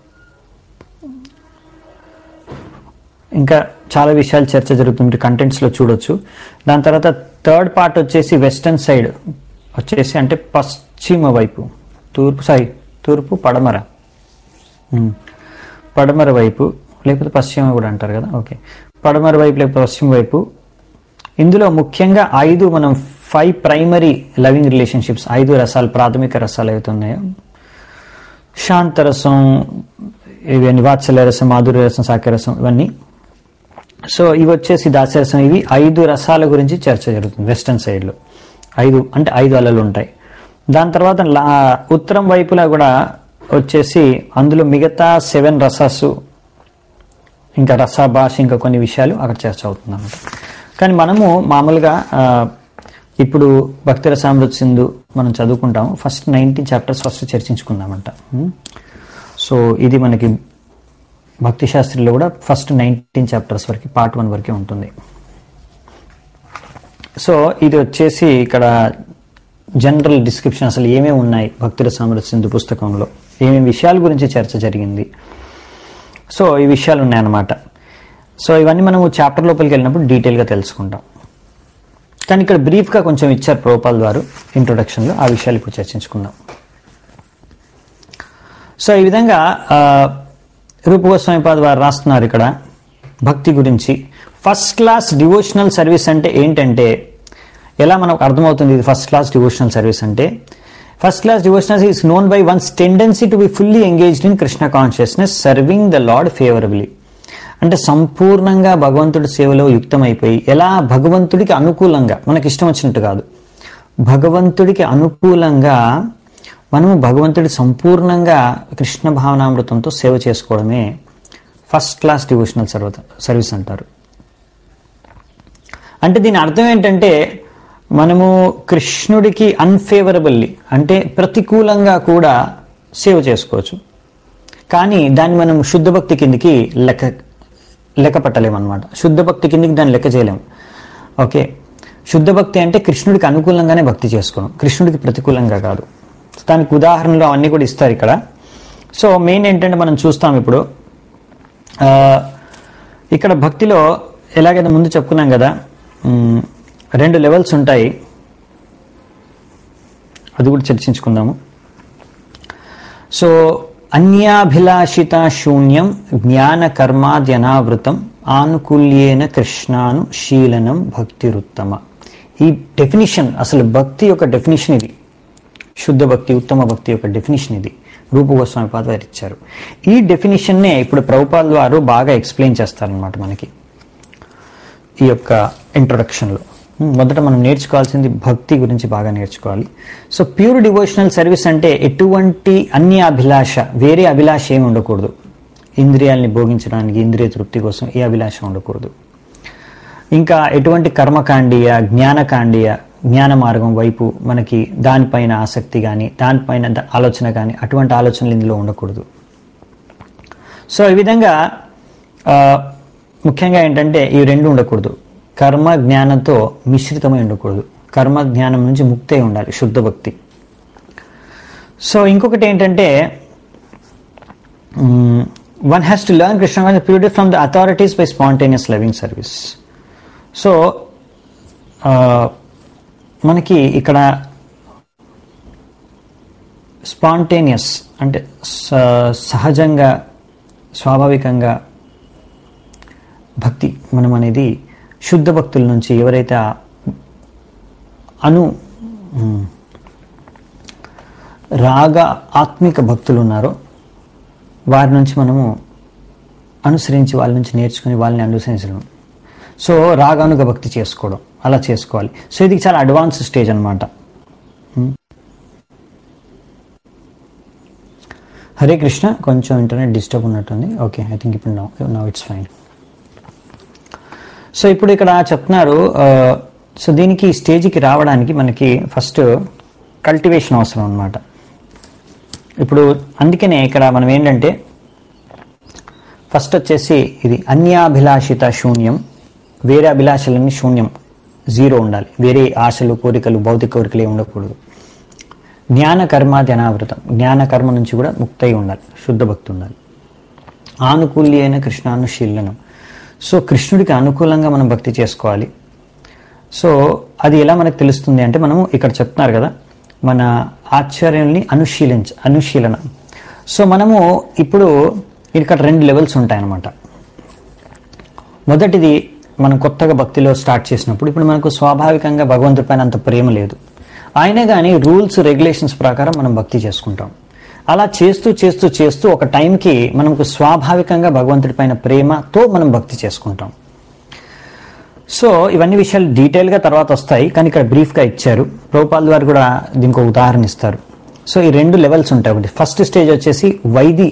ఇంకా చాలా విషయాలు చర్చ జరుగుతుంది కంటెంట్స్లో చూడొచ్చు దాని తర్వాత థర్డ్ పార్ట్ వచ్చేసి వెస్టర్న్ సైడ్ వచ్చేసి అంటే పశ్చిమ వైపు తూర్పు సారీ తూర్పు పడమర ఉమ్. పడమర వైపు లేకపోతే పశ్చిమ కూడా అంటారు కదా ఓకే పడమర వైపు లేకపోతే పశ్చిమ వైపు ఇందులో ముఖ్యంగా ఐదు మనం ఫైవ్ ప్రైమరీ లవింగ్ రిలేషన్షిప్స్ ఐదు రసాలు ప్రాథమిక రసాలు అయితే ఉన్నాయో శాంతరసం ఇవన్నీ వాత్సల్య రసం మాధుర్య రసం సాక్యరసం ఇవన్నీ సో ఇవి వచ్చేసి దాస్యరసం ఇవి ఐదు రసాల గురించి చర్చ జరుగుతుంది వెస్టర్న్ సైడ్లో ఐదు అంటే ఐదు అలలు ఉంటాయి దాని తర్వాత లా- ఉత్తరం వైపులా కూడా వచ్చేసి అందులో మిగతా సెవెన్ రసాసు ఇంకా రస భాష ఇంకా కొన్ని విషయాలు అక్కడ చర్చ అవుతుంది అన్నమాట కానీ మనము మామూలుగా ఆ, ఇప్పుడు భక్తి రసామృత్ సింధు మనం చదువుకుంటాం ఫస్ట్ నైన్టీన్ చాప్టర్స్ ఫస్ట్ చర్చించుకుందామంట ఉమ్. సో ఇది మనకి భక్తి శాస్త్రిలో కూడా ఫస్ట్ నైన్టీన్ చాప్టర్స్ వరకు పార్ట్ వన్ వరకే ఉంటుంది సో ఇది వచ్చేసి ఇక్కడ జనరల్ డిస్క్రిప్షన్ అసలు ఏమేమి ఉన్నాయి భక్తుల సామరస్య సింధు పుస్తకంలో ఏమేమి విషయాల గురించి చర్చ జరిగింది సో ఈ విషయాలు ఉన్నాయన్నమాట సో ఇవన్నీ మనము చాప్టర్ లోపలికి వెళ్ళినప్పుడు డీటెయిల్గా తెలుసుకుంటాం కానీ ఇక్కడ బ్రీఫ్గా కొంచెం ఇచ్చారు ప్రోపాల్ వారు ఇంట్రొడక్షన్లో ఆ విషయాలు ఇప్పుడు చర్చించుకుందాం సో ఈ విధంగా ఆ, రూప గోస్వామిపాద్ వారు రాస్తున్నారు ఇక్కడ భక్తి గురించి ఫస్ట్ క్లాస్ డివోషనల్ సర్వీస్ అంటే ఏంటంటే ఎలా మనకు అర్థమవుతుంది ఇది ఫస్ట్ క్లాస్ డివోషనల్ సర్వీస్ అంటే first class devotional is known by one's tendency to be fully engaged in Krishna consciousness serving the Lord favourably అంటే సంపూర్ణంగా భగవంతుడి సేవలో యుక్తమైపోయి ఎలా భగవంతుడికి అనుకూలంగా మనకి ఇష్టం వచ్చినట్టు కాదు భగవంతుడికి అనుకూలంగా మనము భగవంతుడి సంపూర్ణంగా కృష్ణ భావనామృతంతో సేవ చేసుకోవడమే ఫస్ట్ క్లాస్ డివోషనల్ సర్వ సర్వీస్ అంటారు అంటే దీని అర్థం ఏంటంటే మనము కృష్ణుడికి అన్ఫేవరబుల్లీ అంటే ప్రతికూలంగా కూడా సేవ చేసుకోవచ్చు కానీ దాన్ని మనం శుద్ధ భక్తి కిందికి లెక్క లెక్క పట్టలేమన్నమాట శుద్ధ భక్తి కిందికి దాన్ని లెక్క చేయలేము ఓకే శుద్ధ భక్తి అంటే కృష్ణుడికి అనుకూలంగానే భక్తి చేసుకోవడం కృష్ణుడికి ప్రతికూలంగా కాదు దానికి ఉదాహరణలు అవన్నీ కూడా ఇస్తారు ఇక్కడ సో మెయిన్ ఏంటంటే మనం చూస్తాం ఇప్పుడు ఆ, ఇక్కడ భక్తిలో ఎలాగైతే ముందు చెప్పుకున్నాం కదా మ్, రెండు లెవెల్స్ ఉంటాయి అది కూడా చర్చించుకుందాము సో అన్యాభిలాషిత శూన్యం జ్ఞాన కర్మాద్యనావృతం ఆనుకూల్యేన కృష్ణాను శీలనం భక్తిరుత్తమ ఈ డెఫినిషన్ అసలు భక్తి యొక్క డెఫినిషన్ ఇది శుద్ధ భక్తి ఉత్తమ భక్తి యొక్క డెఫినిషన్ ఇది రూప గోస్వామి పాద వారు ఇచ్చారు ఈ డెఫినిషన్నే ఇప్పుడు ప్రభుపాల్ వారు బాగా ఎక్స్ప్లెయిన్ చేస్తారనమాట మనకి ఈ యొక్క ఇంట్రొడక్షన్లో మొదట మనం నేర్చుకోవాల్సింది భక్తి గురించి బాగా నేర్చుకోవాలి సో ప్యూర్ డివోషనల్ సర్వీస్ అంటే ఎటువంటి అన్య అభిలాష వేరే అభిలాష ఏమి ఉండకూడదు ఇంద్రియాల్ని భోగించడానికి ఇంద్రియ తృప్తి కోసం ఏ అభిలాష ఉండకూడదు ఇంకా ఎటువంటి కర్మకాండీయ జ్ఞానకాండీయ జ్ఞాన మార్గం వైపు మనకి దానిపైన ఆసక్తి కానీ దానిపైన ద- ఆలోచన కానీ అటువంటి ఆలోచనలు ఇందులో ఉండకూడదు సో ఈ విధంగా ఆ, ముఖ్యంగా ఏంటంటే ఈ రెండు ఉండకూడదు కర్మ జ్ఞానంతో మిశ్రితమై ఉండకూడదు కర్మ జ్ఞానం నుంచి ముక్తే ఉండాలి శుద్ధ భక్తి సో ఇంకొకటి ఏంటంటే one has to learn Krishna purity from the authorities by spontaneous loving service so మనకి ఇక్కడ స్పాంటేనియస్ అంటే స- సహజంగా స్వాభావికంగా భక్తి మనం అనేది శుద్ధ భక్తుల నుంచి ఎవరైతే ఆ అను ఉమ్, రాగ ఆత్మిక భక్తులు ఉన్నారో వారి నుంచి మనము అనుసరించి వాళ్ళ నుంచి నేర్చుకుని వాళ్ళని అనుసరించడం సో రాగానుగ భక్తి చేసుకోవడం అలా చేసుకోవాలి సో ఇది చాలా అడ్వాన్స్ స్టేజ్ అనమాట హరే కృష్ణ కొంచెం ఇంటర్నెట్ డిస్టర్బ్ ఉన్నట్టుంది ఓకే ఐ థింక్ ఇప్పుడు నౌ ఇట్స్ ఫైన్ సో ఇప్పుడు ఇక్కడ చెప్తున్నారు ఆ, సో దీనికి ఈ స్టేజ్కి రావడానికి మనకి ఫస్ట్ కల్టివేషన్ అవసరం అనమాట ఇప్పుడు అందుకనే ఇక్కడ మనం ఏంటంటే ఫస్ట్ వచ్చేసి ఇది అన్యాభిలాషిత శూన్యం వేరే అభిలాషలన్నీ శూన్యం జీరో ఉండాలి వేరే ఆశలు కోరికలు భౌతిక కోరికలు ఏమి ఉండకూడదు జ్ఞాన కర్మాది అనావృతం జ్ఞాన కర్మ నుంచి కూడా ముక్తయి ఉండాలి శుద్ధ భక్తి ఉండాలి ఆనుకూల్య అయిన కృష్ణానుశీలనం సో కృష్ణుడికి అనుకూలంగా మనం భక్తి చేసుకోవాలి సో అది ఎలా మనకు తెలుస్తుంది అంటే మనము ఇక్కడ చెప్తున్నారు కదా మన ఆశ్చర్యాల్ని అనుశీలించ అనుశీలన సో మనము ఇప్పుడు ఇక్కడ రెండు లెవెల్స్ ఉంటాయన్నమాట మొదటిది మనం కొత్తగా భక్తిలో స్టార్ట్ చేసినప్పుడు ఇప్పుడు మనకు స్వాభావికంగా భగవంతుడి పైన అంత ప్రేమ లేదు అయినా కానీ రూల్స్ రెగ్యులేషన్స్ ప్రకారం మనం భక్తి చేసుకుంటాం అలా చేస్తూ చేస్తూ చేస్తూ ఒక టైంకి మనకు స్వాభావికంగా భగవంతుడి పైన ప్రేమతో మనం భక్తి చేసుకుంటాం సో ఇవన్నీ విషయాలు డీటెయిల్గా తర్వాత వస్తాయి కానీ ఇక్కడ బ్రీఫ్గా ఇచ్చారు ప్రభుపాల్ వారు కూడా దీనికి ఒక ఉదాహరణ ఇస్తారు సో ఈ రెండు లెవెల్స్ ఉంటాయి ఒకటి ఫస్ట్ స్టేజ్ వచ్చేసి వైది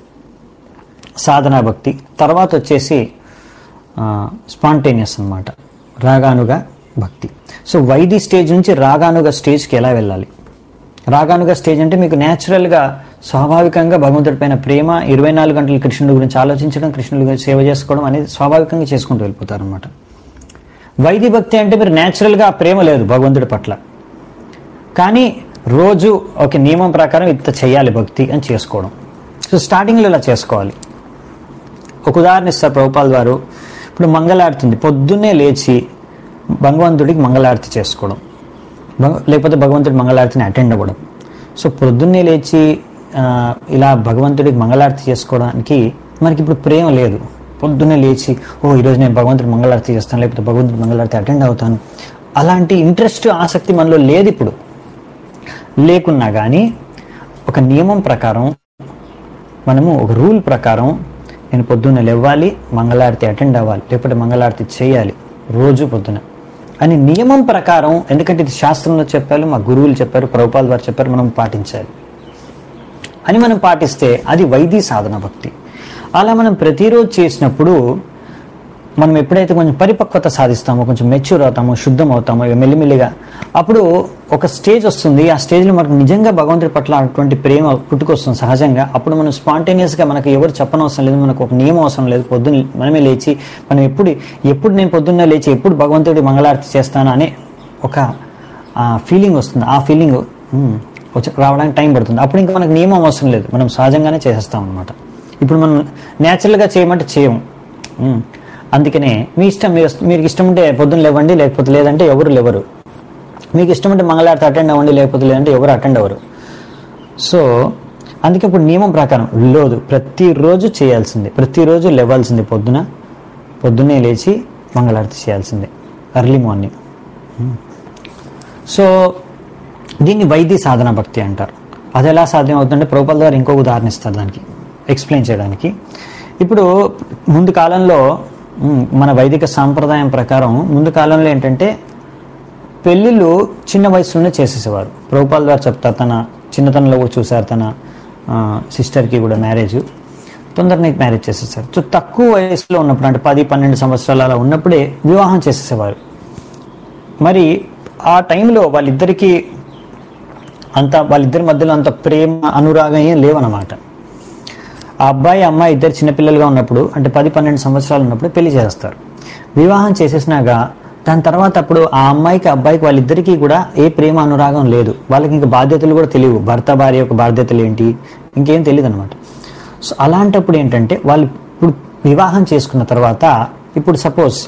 సాధనా భక్తి తర్వాత వచ్చేసి స్పాంటేనియస్ అన్నమాట రాగానుగా భక్తి సో వైది స్టేజ్ నుంచి రాగానుగా స్టేజ్కి ఎలా వెళ్ళాలి రాగానుగా స్టేజ్ అంటే మీకు న్యాచురల్గా స్వాభావికంగా భగవంతుడి పైన ప్రేమ ఇరవై నాలుగు గంటలు కృష్ణుడి గురించి ఆలోచించడం కృష్ణుడి గురించి సేవ చేసుకోవడం అనేది స్వాభావికంగా చేసుకుంటూ వెళ్ళిపోతారు అనమాట వైది భక్తి అంటే మీరు న్యాచురల్గా ఆ ప్రేమ లేదు భగవంతుడి పట్ల కానీ రోజు ఒక నియమం ప్రకారం ఇంత చేయాలి భక్తి అని చేసుకోవడం సో స్టార్టింగ్లో ఇలా చేసుకోవాలి ఒక ఉదాహరణ ఇస్తారు ప్రభుపాల్ వారు ఇప్పుడు మంగళారతి ఉంది పొద్దున్నే లేచి భగవంతుడికి మంగళారతి చేసుకోవడం భగ- లేకపోతే భగవంతుడి మంగళారతిని అటెండ్ అవ్వడం సో పొద్దున్నే లేచి ఆ, ఇలా భగవంతుడికి మంగళారతి చేసుకోవడానికి మనకి ఇప్పుడు ప్రేమ లేదు పొద్దున్నే లేచి ఓ ఈరోజు నేను భగవంతుడి మంగళారతి చేస్తాను లేకపోతే భగవంతుడి మంగళారతి అటెండ్ అవుతాను అలాంటి ఇంట్రెస్ట్ ఆసక్తి మనలో లేదు ఇప్పుడు లేకున్నా కానీ ఒక నియమం ప్రకారం మనము ఒక రూల్ ప్రకారం నేను పొద్దున్న లేవాలి మంగళారతి అటెండ్ అవ్వాలి లేకపోతే మంగళారతి చేయాలి రోజు పొద్దున అని నియమం ప్రకారం ఎందుకంటే ఇది శాస్త్రంలో చెప్పారు మా గురువులు చెప్పారు ప్రభుపాల్ వారు చెప్పారు మనం పాటించాలి అని మనం పాటిస్తే అది వైదీ సాధన భక్తి అలా మనం ప్రతిరోజు చేసినప్పుడు మనం ఎప్పుడైతే కొంచెం పరిపక్వత సాధిస్తామో కొంచెం మెచ్యూర్ అవుతామో శుద్ధం అవుతామో ఇక మెల్లిమెల్లిగా అప్పుడు ఒక స్టేజ్ వస్తుంది ఆ స్టేజ్లో మనకు నిజంగా భగవంతుడి పట్ల అటువంటి ప్రేమ పుట్టుకొస్తుంది సహజంగా అప్పుడు మనం స్పాంటేనియస్గా మనకు ఎవరు చెప్పనవసరం లేదు మనకు ఒక నియమం అవసరం లేదు పొద్దున్న మనమే లేచి మనం ఎప్పుడు ఎప్పుడు నేను పొద్దున్న లేచి ఎప్పుడు భగవంతుడి మంగళారతి చేస్తాను అనే ఒక ఫీలింగ్ వస్తుంది ఆ ఫీలింగ్ వచ్చి రావడానికి టైం పడుతుంది అప్పుడు ఇంకా మనకు నియమం అవసరం లేదు మనం సహజంగానే చేసేస్తాం అనమాట ఇప్పుడు మనం న్యాచురల్గా చేయమంటే చేయము ఉమ్. అందుకనే మీ ఇష్టం మీరు మీకు ఇష్టం ఉంటే పొద్దున్న లేవండి లేకపోతే లేదంటే ఎవరు లేవరు మీకు ఇష్టం ఉంటే మంగళారతి అటెండ్ అవ్వండి లేకపోతే లేదంటే ఎవరు అటెండ్ అవ్వరు సో అందుకే ఇప్పుడు నియమం ప్రకారం లేదు ప్రతిరోజు చేయాల్సిందే ప్రతిరోజు లేవాల్సిందే పొద్దున పొద్దున్నే లేచి మంగళారతి చేయాల్సిందే ఎర్లీ మార్నింగ్ సో దీన్ని వైద్య సాధన భక్తి అంటారు అది ఎలా సాధ్యం అవుతుందంటే ప్రభుపాల్ గారు ఇంకొక ఉదాహరణ ఇస్తారు దానికి ఎక్స్ప్లెయిన్ చేయడానికి ఇప్పుడు ముందు కాలంలో ఉమ్, మన వైదిక సాంప్రదాయం ప్రకారం ముందు కాలంలో ఏంటంటే పెళ్ళిళ్ళు చిన్న వయసులోనే చేసేసేవారు ప్రభుపాల్ గారు చెప్తారు తన చిన్నతనంలో కూడా చూశారు తన సిస్టర్కి కూడా మ్యారేజ్ తొందరనే మ్యారేజ్ చేసేసారు సో తక్కువ వయసులో ఉన్నప్పుడు అంటే పది పన్నెండు సంవత్సరాలు అలా ఉన్నప్పుడే వివాహం చేసేసేవారు మరి ఆ టైంలో వాళ్ళిద్దరికీ అంత వాళ్ళిద్దరి మధ్యలో అంత ప్రేమ అనురాగం ఏం లేవన్నమాట ఆ అబ్బాయి అమ్మాయి ఇద్దరు చిన్నపిల్లలుగా ఉన్నప్పుడు అంటే పది పన్నెండు సంవత్సరాలు ఉన్నప్పుడు పెళ్లి చేస్తారు వివాహం చేసేసినాక దాని తర్వాత అప్పుడు ఆ అమ్మాయికి అబ్బాయికి వాళ్ళిద్దరికీ కూడా ఏ ప్రేమ అనురాగం లేదు వాళ్ళకి ఇంకా బాధ్యతలు కూడా తెలియవు భర్త భార్య యొక్క బాధ్యతలు ఏంటి ఇంకేం తెలియదు అనమాట సో అలాంటప్పుడు ఏంటంటే వాళ్ళు ఇప్పుడు వివాహం చేసుకున్న తర్వాత ఇప్పుడు సపోజ్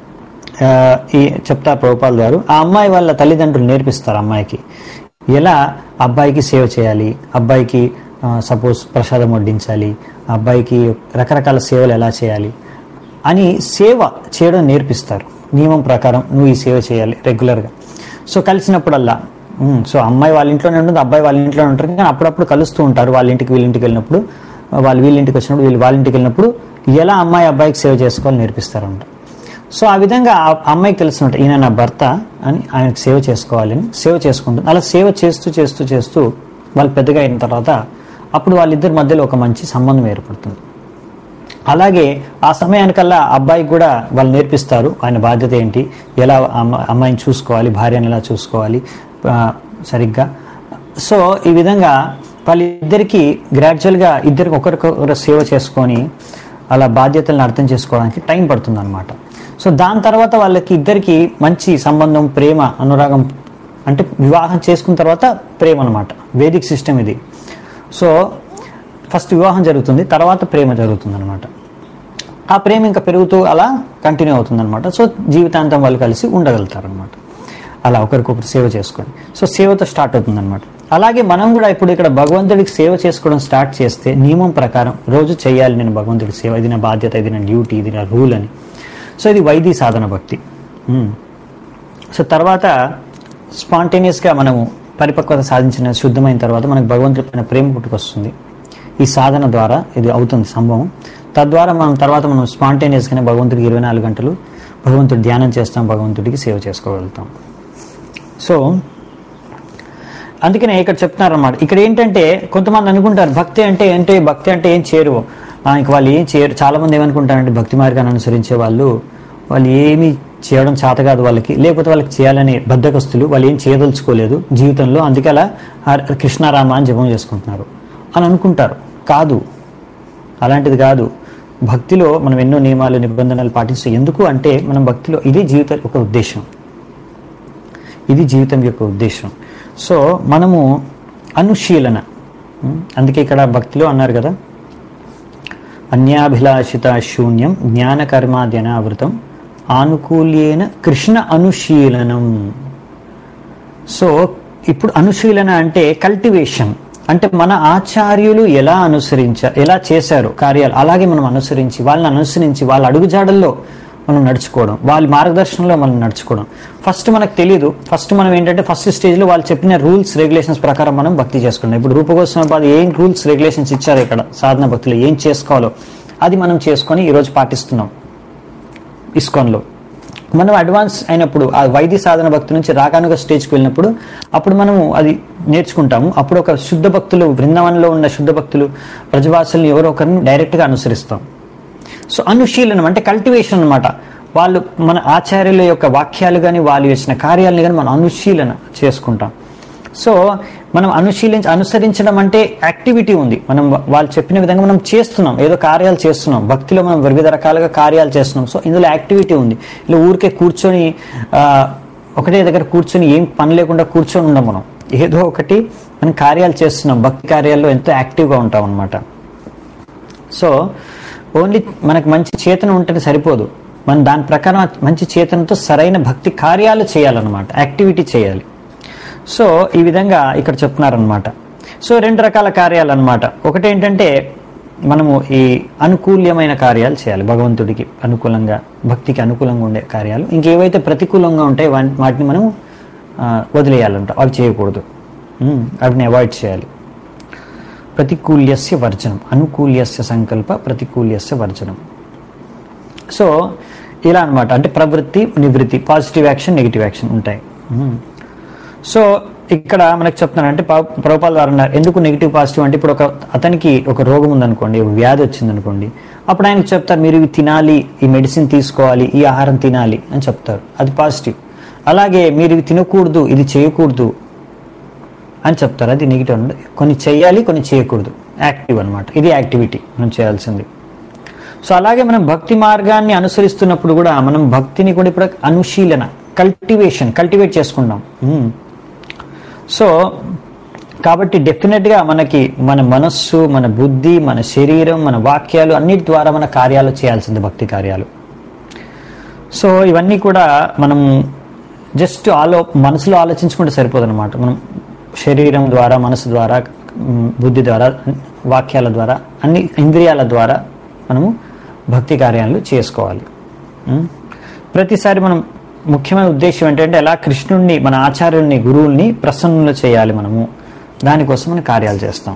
ఆ, ఈ చెప్తారు ప్రభుపాల్ గారు ఆ అమ్మాయి వాళ్ళ తల్లిదండ్రులు నేర్పిస్తారు అమ్మాయికి ఎలా అబ్బాయికి సేవ చేయాలి అబ్బాయికి సపోజ్ ప్రసాదం వడ్డించాలి అబ్బాయికి రకరకాల సేవలు ఎలా చేయాలి అని సేవ చేయడం నేర్పిస్తారు నియమం ప్రకారం నువ్వు ఈ సేవ చేయాలి రెగ్యులర్గా సో కలిసినప్పుడల్లా ఉమ్, సో అమ్మాయి వాళ్ళ ఇంట్లోనే ఉంటుంది అబ్బాయి వాళ్ళ ఇంట్లోనే ఉంటారు కానీ అప్పుడప్పుడు కలుస్తూ ఉంటారు వాళ్ళ ఇంటికి వీళ్ళ ఇంటికి వెళ్ళినప్పుడు వాళ్ళు వీళ్ళ ఇంటికి వచ్చినప్పుడు వీళ్ళు వాళ్ళ ఇంటికి వెళ్ళినప్పుడు ఎలా అమ్మాయి అబ్బాయికి సేవ చేసుకోవాలని నేర్పిస్తారంట సో ఆ విధంగా ఆ అమ్మాయికి తెలిసినట్టు ఈయన నా భర్త అని ఆయనకు సేవ చేసుకోవాలని సేవ చేసుకుంటుంది అలా సేవ చేస్తూ చేస్తూ చేస్తూ వాళ్ళు పెద్దగా అయిన తర్వాత అప్పుడు వాళ్ళిద్దరి మధ్యలో ఒక మంచి సంబంధం ఏర్పడుతుంది అలాగే ఆ సమయానికల్లా అబ్బాయికి కూడా వాళ్ళు నేర్పిస్తారు ఆయన బాధ్యత ఏంటి ఎలా అమ్మ- అమ్మాయిని చూసుకోవాలి భార్యను ఎలా చూసుకోవాలి ఆ, సరిగ్గా సో ఈ విధంగా వాళ్ళిద్దరికి గ్రాడ్యువల్గా ఇద్దరికి ఒకరికొకరు సేవ చేసుకొని అలా బాధ్యతలను అర్థం చేసుకోవడానికి టైం పడుతుంది అనమాట సో దాని తర్వాత వాళ్ళకి ఇద్దరికి మంచి సంబంధం ప్రేమ అనురాగం అంటే వివాహం చేసుకున్న తర్వాత ప్రేమ అనమాట వేదిక్ సిస్టమ్ ఇది సో ఫస్ట్ వివాహం జరుగుతుంది తర్వాత ప్రేమ జరుగుతుంది అనమాట ఆ ప్రేమ ఇంకా పెరుగుతూ అలా కంటిన్యూ అవుతుంది అనమాట సో జీవితాంతం వాళ్ళు కలిసి ఉండగలుగుతారు అనమాట అలా ఒకరికొకరు సేవ చేసుకొని సో సేవతో స్టార్ట్ అవుతుంది అనమాట అలాగే మనం కూడా ఇప్పుడు ఇక్కడ భగవంతుడికి సేవ చేసుకోవడం స్టార్ట్ చేస్తే నియమం ప్రకారం రోజు చేయాలి నేను భగవంతుడికి సేవ ఇది నా బాధ్యత ఇది నా డ్యూటీ ఇది నా రూల్ అని సో ఇది వైదీ సాధన భక్తి ఉమ్. సో తర్వాత స్పాంటేనియస్గా మనము పరిపక్వత సాధించిన శుద్ధమైన తర్వాత మనకు భగవంతుడి పైన ప్రేమ పుట్టుకొస్తుంది ఈ సాధన ద్వారా ఇది అవుతుంది సంభవం తద్వారా మనం తర్వాత మనం స్పాంటేనియస్గానే భగవంతుడికి ఇరవై నాలుగు గంటలు భగవంతుడి ధ్యానం చేస్తాం భగవంతుడికి సేవ చేసుకోగలుగుతాం సో అందుకనే ఇక్కడ చెప్తున్నారు అన్నమాట ఇక్కడ ఏంటంటే కొంతమంది అనుకుంటారు భక్తి అంటే ఏంటి భక్తి అంటే ఏం చేరు ఆ, ఇంక వాళ్ళు ఏం చేయరు చాలా మంది ఏమనుకుంటారంటే భక్తి మార్గాన్ని అనుసరించే వాళ్ళు వాళ్ళు ఏమి చేయడం చేత కాదు వాళ్ళకి లేకపోతే వాళ్ళకి చేయాలని బద్దకస్తులు వాళ్ళు ఏం చేయదలుచుకోలేదు జీవితంలో అందుకే అలా హర- కృష్ణారామ అని జపం చేసుకుంటున్నారు అని అనుకుంటారు కాదు అలాంటిది కాదు భక్తిలో మనం ఎన్నో నియమాలు నిబంధనలు పాటిస్తాం ఎందుకు అంటే మనం భక్తిలో ఇది జీవితం ఒక ఉద్దేశం ఇది జీవితం యొక్క ఉద్దేశం సో మనము అనుశీలన ఉం? అందుకే ఇక్కడ భక్తిలో అన్నారు కదా అన్యాభిలాషిత శూన్యం జ్ఞానకర్మాద్యనావృతం ఆనుకూల్యేన కృష్ణ అనుశీలనం సో ఇప్పుడు అనుశీలన అంటే కల్టివేషన్ అంటే మన ఆచార్యులు ఎలా అనుసరించ ఎలా చేశారు కార్యాలు అలాగే మనం అనుసరించి వాళ్ళని అనుసరించి వాళ్ళ అడుగుజాడల్లో మనం నడుచుకోవడం వాళ్ళ మార్గదర్శనంలో మనం నడుచుకోవడం ఫస్ట్ మనకు తెలియదు ఫస్ట్ మనం ఏంటంటే ఫస్ట్ స్టేజ్లో వాళ్ళు చెప్పిన రూల్స్ రెగ్యులేషన్స్ ప్రకారం మనం భక్తి చేసుకున్నాం ఇప్పుడు రూపగోస్వామి ఏం రూల్స్ రెగ్యులేషన్స్ ఇచ్చారు ఇక్కడ సాధన భక్తిలో ఏం చేసుకోవాలో అది మనం చేసుకొని ఈరోజు పాటిస్తున్నాం ఇస్కాన్లో మనం అడ్వాన్స్ అయినప్పుడు ఆ వైద్య సాధన భక్తి నుంచి రాగానుగ స్టేజ్కి వెళ్ళినప్పుడు అప్పుడు మనము అది నేర్చుకుంటాము అప్పుడు ఒక శుద్ధ భక్తులు బృందావనంలో ఉన్న శుద్ధ భక్తులు ప్రజవాసుల్ని ఎవరో ఒకరిని డైరెక్ట్గా అనుసరిస్తాం సో అనుశీలనం అంటే కల్టివేషన్ అన్నమాట వాళ్ళు మన ఆచార్యుల యొక్క వాక్యాలు కానీ వాళ్ళు చేసిన కార్యాలను కానీ మనం అనుశీలన చేసుకుంటాం సో మనం అనుశీలించ అనుసరించడం అంటే యాక్టివిటీ ఉంది మనం వా- వాళ్ళు చెప్పిన విధంగా మనం చేస్తున్నాం ఏదో కార్యాలు చేస్తున్నాం భక్తిలో మనం వివిధ రకాలుగా కార్యాలు చేస్తున్నాం సో ఇందులో యాక్టివిటీ ఉంది ఇలా ఊరికే కూర్చొని ఆ, ఒకటే దగ్గర కూర్చొని ఏం పని లేకుండా కూర్చొని ఉండం మనం ఏదో ఒకటి మనం కార్యాలు చేస్తున్నాం భక్తి కార్యాల్లో ఎంతో యాక్టివ్గా ఉంటాం అనమాట సో ఓన్లీ మనకు మంచి చేతన ఉంటే సరిపోదు మనం దాని ప్రకారం ఆ మంచి చేతనతో సరైన భక్తి కార్యాలు చేయాలన్నమాట యాక్టివిటీ చేయాలి సో ఈ విధంగా ఇక్కడ చెప్తున్నారనమాట సో రెండు రకాల కార్యాలు అనమాట ఒకటి ఏంటంటే మనము ఈ అనుకూల్యమైన కార్యాలు చేయాలి భగవంతుడికి అనుకూలంగా భక్తికి అనుకూలంగా ఉండే కార్యాలు ఇంకేవైతే ప్రతికూలంగా ఉంటాయో వాటి- వాటిని మనం ఆ, వదిలేయాలంట అవి చేయకూడదు ఉమ్, వాటిని అవాయిడ్ చేయాలి ప్రతికూల్యస్య వర్జనం అనుకూల్యస్య సంకల్ప ప్రతికూల్యస్య వర్జనం సో ఇలా అన్నమాట అంటే ప్రవృత్తి నివృత్తి పాజిటివ్ యాక్షన్ నెగిటివ్ యాక్షన్ ఉంటాయి మ్మ్. సో ఇక్కడ మనకు చెప్తున్నాను అంటే ప్రభుపాల్ వారు అన్నారు ఎందుకు నెగిటివ్ పాజిటివ్ అంటే ఇప్పుడు ఒక అతనికి ఒక రోగం ఉందనుకోండి ఒక వ్యాధి వచ్చిందనుకోండి అప్పుడు ఆయనకు చెప్తారు మీరు ఇవి తినాలి ఈ మెడిసిన్ తీసుకోవాలి ఈ ఆహారం తినాలి అని చెప్తారు అది పాజిటివ్ అలాగే మీరు ఇవి తినకూడదు ఇది చేయకూడదు అని చెప్తారు అది నెగిటివ్ అన్నమాట కొన్ని చేయాలి కొన్ని చేయకూడదు యాక్టివ్ అన్నమాట ఇది యాక్టివిటీ మనం చేయాల్సింది సో అలాగే మనం భక్తి మార్గాన్ని అనుసరిస్తున్నప్పుడు కూడా మనం భక్తిని కూడా ఇప్పుడు అనుశీలన కల్టివేషన్ కల్టివేట్ చేసుకుంటాం మ్మ్. సో కాబట్టి డెఫినెట్గా మనకి మన మనస్సు మన బుద్ధి మన శరీరం మన వాక్యాలు అన్నిటి ద్వారా మన కార్యాలు చేయాల్సింది భక్తి కార్యాలు సో ఇవన్నీ కూడా మనం జస్ట్ ఆలో మనసులో ఆలోచించుకుంటే సరిపోదన్నమాట మనం శరీరం ద్వారా మనసు ద్వారా మ్, బుద్ధి ద్వారా వాక్యాల ద్వారా అన్ని ఇంద్రియాల ద్వారా మనము భక్తి కార్యాలు చేసుకోవాలి మ్? ప్రతిసారి మనం ముఖ్యమైన ఉద్దేశం ఏంటంటే ఎలా కృష్ణుడిని మన ఆచార్యుల్ని గురువుల్ని ప్రసన్నులు చేయాలి మనము దానికోసం మనం కార్యాలు చేస్తాం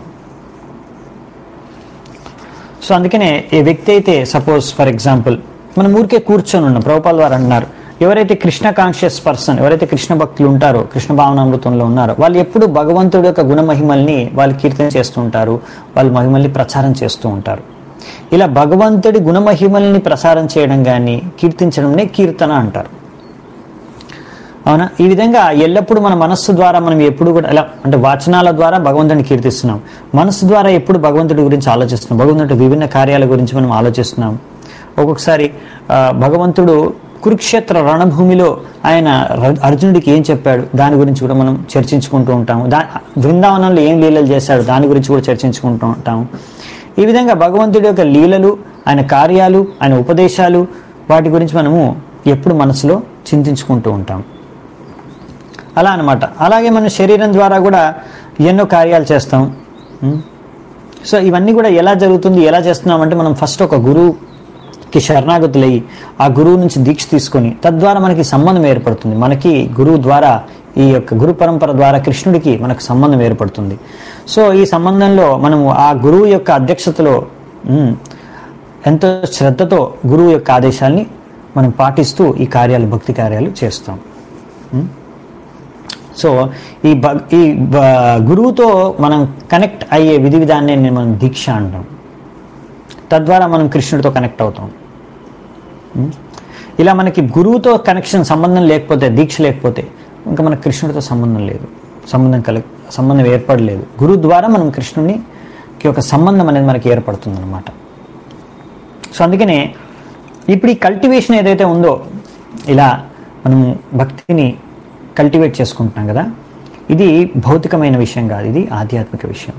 సో అందుకనే ఏ వ్యక్తి అయితే సపోజ్ ఫర్ ఎగ్జాంపుల్ మనం ఊరికే కూర్చొని ఉన్నాం ప్రభుపాల్ వారు అన్నారు ఎవరైతే కృష్ణ కాన్షియస్ పర్సన్ ఎవరైతే కృష్ణ భక్తులు ఉంటారో కృష్ణ భావనామృతంలో ఉన్నారో వాళ్ళు ఎప్పుడు భగవంతుడి యొక్క గుణమహిమల్ని వాళ్ళు కీర్తన చేస్తూ ఉంటారు వాళ్ళ మహిమల్ని ప్రచారం చేస్తూ ఉంటారు ఇలా భగవంతుడి గుణమహిమల్ని ప్రసారం చేయడం కానీ కీర్తించడంనే కీర్తన అంటారు అవునా ఈ విధంగా ఎల్లప్పుడూ మన మనస్సు ద్వారా మనం ఎప్పుడు కూడా ఎలా అంటే వాచనాల ద్వారా భగవంతుడిని కీర్తిస్తున్నాం మనస్సు ద్వారా ఎప్పుడు భగవంతుడి గురించి ఆలోచిస్తున్నాం భగవంతుడి విభిన్న కార్యాల గురించి మనం ఆలోచిస్తున్నాం ఒక్కొక్కసారి ఆ, భగవంతుడు కురుక్షేత్ర రణభూమిలో ఆయన ర- అర్జునుడికి ఏం చెప్పాడు దాని గురించి కూడా మనం చర్చించుకుంటూ ఉంటాము దా బృందావనంలో ఏం లీలలు చేశాడు దాని గురించి కూడా చర్చించుకుంటూ ఉంటాము ఈ విధంగా భగవంతుడి యొక్క లీలలు ఆయన కార్యాలు ఆయన ఉపదేశాలు వాటి గురించి మనము ఎప్పుడు మనసులో చింతించుకుంటూ ఉంటాం అలా అన్నమాట అలాగే మన శరీరం ద్వారా కూడా ఎన్నో కార్యాలు చేస్తాం ఉం? సో ఇవన్నీ కూడా ఎలా జరుగుతుంది ఎలా చేస్తున్నాం అంటే మనం ఫస్ట్ ఒక గురువుకి శరణాగతులయ్యి ఆ గురువు నుంచి దీక్ష తీసుకొని తద్వారా మనకి సంబంధం ఏర్పడుతుంది మనకి గురువు ద్వారా ఈ యొక్క గురు పరంపర ద్వారా కృష్ణుడికి మనకు సంబంధం ఏర్పడుతుంది సో ఈ సంబంధంలో మనము ఆ గురువు యొక్క అధ్యక్షతలో ఉం, ఎంతో శ్రద్ధతో గురువు యొక్క ఆదేశాల్ని మనం పాటిస్తూ ఈ కార్యాలు భక్తి కార్యాలు చేస్తాం ఉం? సో ఈ భ ఈ బ- గురువుతో మనం కనెక్ట్ అయ్యే విధి విధానాన్ని మనం దీక్ష అంటాం తద్వారా మనం కృష్ణుడితో కనెక్ట్ అవుతాం ఉం? ఇలా మనకి గురువుతో కనెక్షన్ సంబంధం లేకపోతే దీక్ష లేకపోతే ఇంకా మనకు కృష్ణుడితో సంబంధం లేదు సంబంధం కల సంబంధం ఏర్పడలేదు గురువు ద్వారా మనం కృష్ణుడిని యొక్క సంబంధం అనేది మనకి ఏర్పడుతుంది అనమాట సో అందుకనే ఇప్పుడు ఈ కల్టివేషన్ ఏదైతే ఉందో ఇలా మనము భక్తిని కల్టివేట్ చేసుకుంటున్నాం కదా ఇది భౌతికమైన విషయం కాదు ఇది ఆధ్యాత్మిక విషయం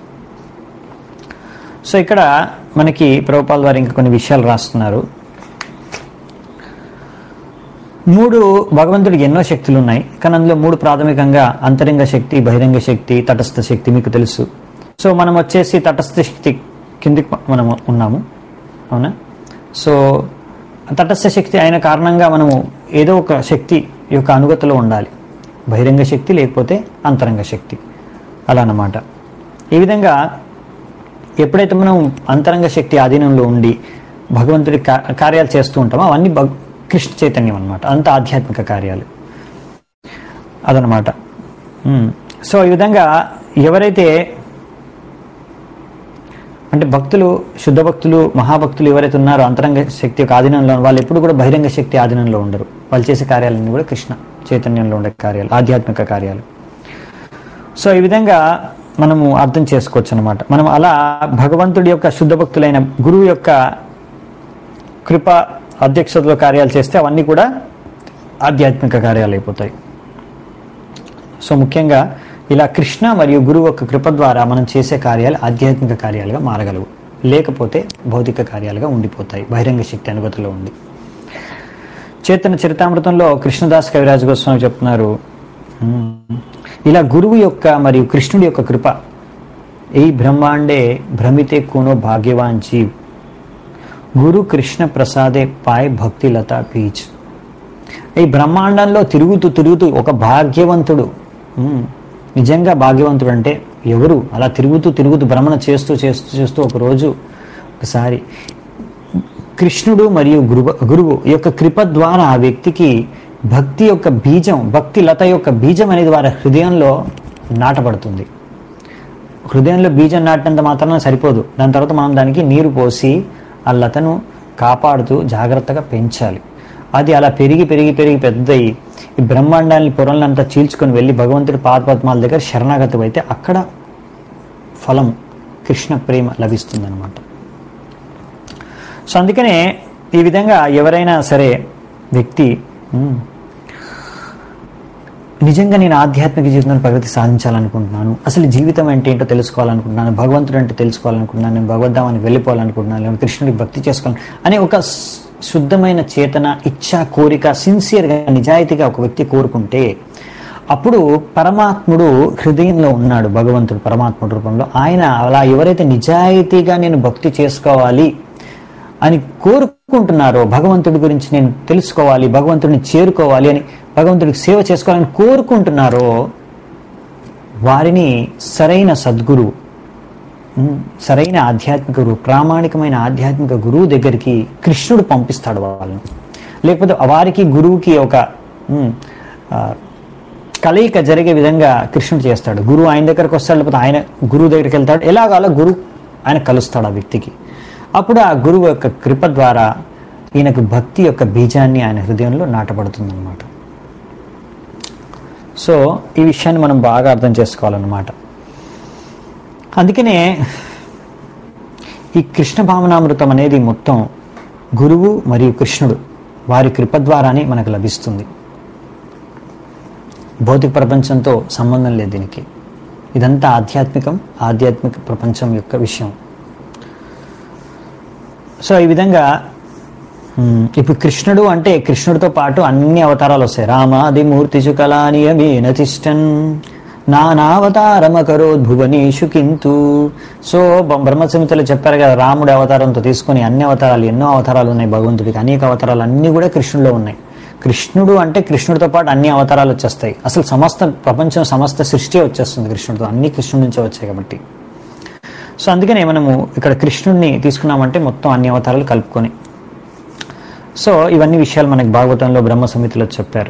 సో ఇక్కడ మనకి ప్రభుపాల్ వారు ఇంకా కొన్ని విషయాలు రాస్తున్నారు మూడు భగవంతుడికి ఎన్నో శక్తులు ఉన్నాయి కానీ అందులో మూడు ప్రాథమికంగా అంతరంగ శక్తి బహిరంగ శక్తి తటస్థ శక్తి మీకు తెలుసు సో మనం వచ్చేసి తటస్థ శక్తి కిందికి మనము ఉన్నాము అవునా సో తటస్థ శక్తి అయిన కారణంగా మనము ఏదో ఒక శక్తి యొక్క అనుగతలో ఉండాలి బహిరంగ శక్తి లేకపోతే అంతరంగ శక్తి అలా అన్నమాట ఈ విధంగా ఎప్పుడైతే మనం అంతరంగ శక్తి ఆధీనంలో ఉండి భగవంతుడి కా- కార్యాలు చేస్తూ ఉంటామో అవన్నీ భగ్ కృష్ణ చైతన్యం అనమాట అంత ఆధ్యాత్మిక కార్యాలు అదనమాట ఉమ్. సో ఈ విధంగా ఎవరైతే అంటే భక్తులు శుద్ధ భక్తులు మహాభక్తులు ఎవరైతే ఉన్నారో అంతరంగ శక్తి యొక్క ఆధీనంలో వాళ్ళు ఎప్పుడు కూడా బహిరంగ శక్తి ఆధీనంలో ఉండరు వాళ్ళు చేసే కార్యాలన్నీ కూడా కృష్ణ చైతన్యంలో ఉండే కార్యాలు ఆధ్యాత్మిక కార్యాలు సో ఈ విధంగా మనము అర్థం చేసుకోవచ్చు అనమాట మనం అలా భగవంతుడి యొక్క శుద్ధ భక్తులైన గురువు యొక్క కృప అధ్యక్షతలో కార్యాలు చేస్తే అవన్నీ కూడా ఆధ్యాత్మిక కార్యాలు అయిపోతాయి సో ముఖ్యంగా ఇలా కృష్ణ మరియు గురువు యొక్క కృప ద్వారా మనం చేసే కార్యాలు ఆధ్యాత్మిక కార్యాలుగా మారగలవు లేకపోతే భౌతిక కార్యాలుగా ఉండిపోతాయి బహిరంగ శక్తి అనుగతిలో ఉండి చేతన చరితామృతంలో కృష్ణదాస్ కవిరాజు గోస్వామి చెప్తున్నారు "ఉమ్, ఇలా గురువు యొక్క మరియు కృష్ణుడి యొక్క కృప ఈ బ్రహ్మాండే భ్రమితే కోనో భాగ్యవాన్ జీవ్ గురు కృష్ణ ప్రసాదే పాయ్ భక్తి లతా పీచ్ ఈ బ్రహ్మాండంలో తిరుగుతూ తిరుగుతూ ఒక భాగ్యవంతుడు ఉమ్, నిజంగా భాగ్యవంతుడు అంటే ఎవరు అలా తిరుగుతూ తిరుగుతూ భ్రమణ చేస్తూ చేస్తూ చేస్తూ ఒకరోజు ఒకసారి కృష్ణుడు మరియు గురువు గురువు ఈ యొక్క కృప ద్వారా ఆ వ్యక్తికి భక్తి యొక్క బీజం భక్తి లత యొక్క బీజం అనేది వారి హృదయంలో నాటబడుతుంది హృదయంలో బీజం నాటినంత మాత్రాన సరిపోదు దాని తర్వాత మనం దానికి నీరు పోసి ఆ లతను కాపాడుతూ జాగ్రత్తగా పెంచాలి అది అలా పెరిగి పెరిగి పెరిగి పెద్దయి ఈ బ్రహ్మాండాన్ని పొరలంతా చీల్చుకొని వెళ్ళి భగవంతుడి పాదపద్మాల దగ్గర శరణాగతం అయితే అక్కడ ఫలం కృష్ణ ప్రేమ లభిస్తుంది సో అందుకనే ఈ విధంగా ఎవరైనా సరే వ్యక్తి ఉమ్, నిజంగా నేను ఆధ్యాత్మిక జీవితంలో ప్రగతి సాధించాలనుకుంటున్నాను అసలు జీవితం అంటే ఏంటో తెలుసుకోవాలనుకుంటున్నాను భగవంతుడు అంటే తెలుసుకోవాలనుకుంటున్నాను నేను భగవద్ధామానికి వెళ్ళిపోవాలనుకుంటున్నాను లేదా కృష్ణుడికి భక్తి చేసుకోవాలి అనే ఒక స్- శుద్ధమైన చేతన ఇచ్ఛ కోరిక సిన్సియర్గా నిజాయితీగా ఒక వ్యక్తి కోరుకుంటే అప్పుడు పరమాత్ముడు హృదయంలో ఉన్నాడు భగవంతుడు పరమాత్ముడు రూపంలో ఆయన అలా ఎవరైతే నిజాయితీగా నేను భక్తి చేసుకోవాలి అని కోరుకుంటున్నారో భగవంతుడి గురించి నేను తెలుసుకోవాలి భగవంతుడిని చేరుకోవాలి అని భగవంతుడికి సేవ చేసుకోవాలని కోరుకుంటున్నారో వారిని సరైన సద్గురు ఉమ్, సరైన ఆధ్యాత్మిక గురువు ప్రామాణికమైన ఆధ్యాత్మిక గురువు దగ్గరికి కృష్ణుడు పంపిస్తాడు వాళ్ళని లేకపోతే వారికి గురువుకి ఒక ఉమ్, ఆ, కలయిక జరిగే విధంగా కృష్ణుడు చేస్తాడు గురువు ఆయన దగ్గరకు వస్తాడు లేకపోతే ఆయన గురువు దగ్గరికి వెళ్తాడు ఎలాగాలో గురువు ఆయన కలుస్తాడు ఆ వ్యక్తికి అప్పుడు ఆ గురువు యొక్క కృప ద్వారా ఈయనకు భక్తి యొక్క బీజాన్ని ఆయన హృదయంలో నాటబడుతుందన్నమాట సో ఈ విషయాన్ని మనం బాగా అర్థం చేసుకోవాలన్నమాట అందుకనే ఈ కృష్ణ భావనామృతం అనేది మొత్తం గురువు మరియు కృష్ణుడు వారి కృప ద్వారానే మనకు లభిస్తుంది భౌతిక ప్రపంచంతో సంబంధం లేదు దీనికి ఇదంతా ఆధ్యాత్మికం ఆధ్యాత్మిక ప్రపంచం యొక్క విషయం సో ఈ విధంగా మ్, ఇప్పుడు కృష్ణుడు అంటే కృష్ణుడితో పాటు అన్ని అవతారాలు వస్తాయి రామాది మూర్తి కళానియమేన తిష్టన్ నానావతారమకరోద్ భువనేషు కింతు సో బ- బ్రహ్మసమితలో చెప్పారు కదా రాముడి అవతారంతో తీసుకొని అన్ని అవతారాలు ఎన్నో అవతారాలు ఉన్నాయి భగవంతుడికి అనేక అవతారాలు అన్నీ కూడా కృష్ణుడిలో ఉన్నాయి కృష్ణుడు అంటే కృష్ణుడితో పాటు అన్ని అవతారాలు వచ్చేస్తాయి అసలు సమస్త ప్రపంచం సమస్త సృష్టి వచ్చేస్తుంది కృష్ణుడితో అన్ని కృష్ణుడి నుంచే వచ్చాయి కాబట్టి సో అందుకనే మనము ఇక్కడ కృష్ణుడిని తీసుకున్నామంటే మొత్తం అన్ని అవతారాలు కలుపుకొని సో ఇవన్నీ విషయాలు మనకి భాగవతంలో బ్రహ్మ సమితిలో చెప్పారు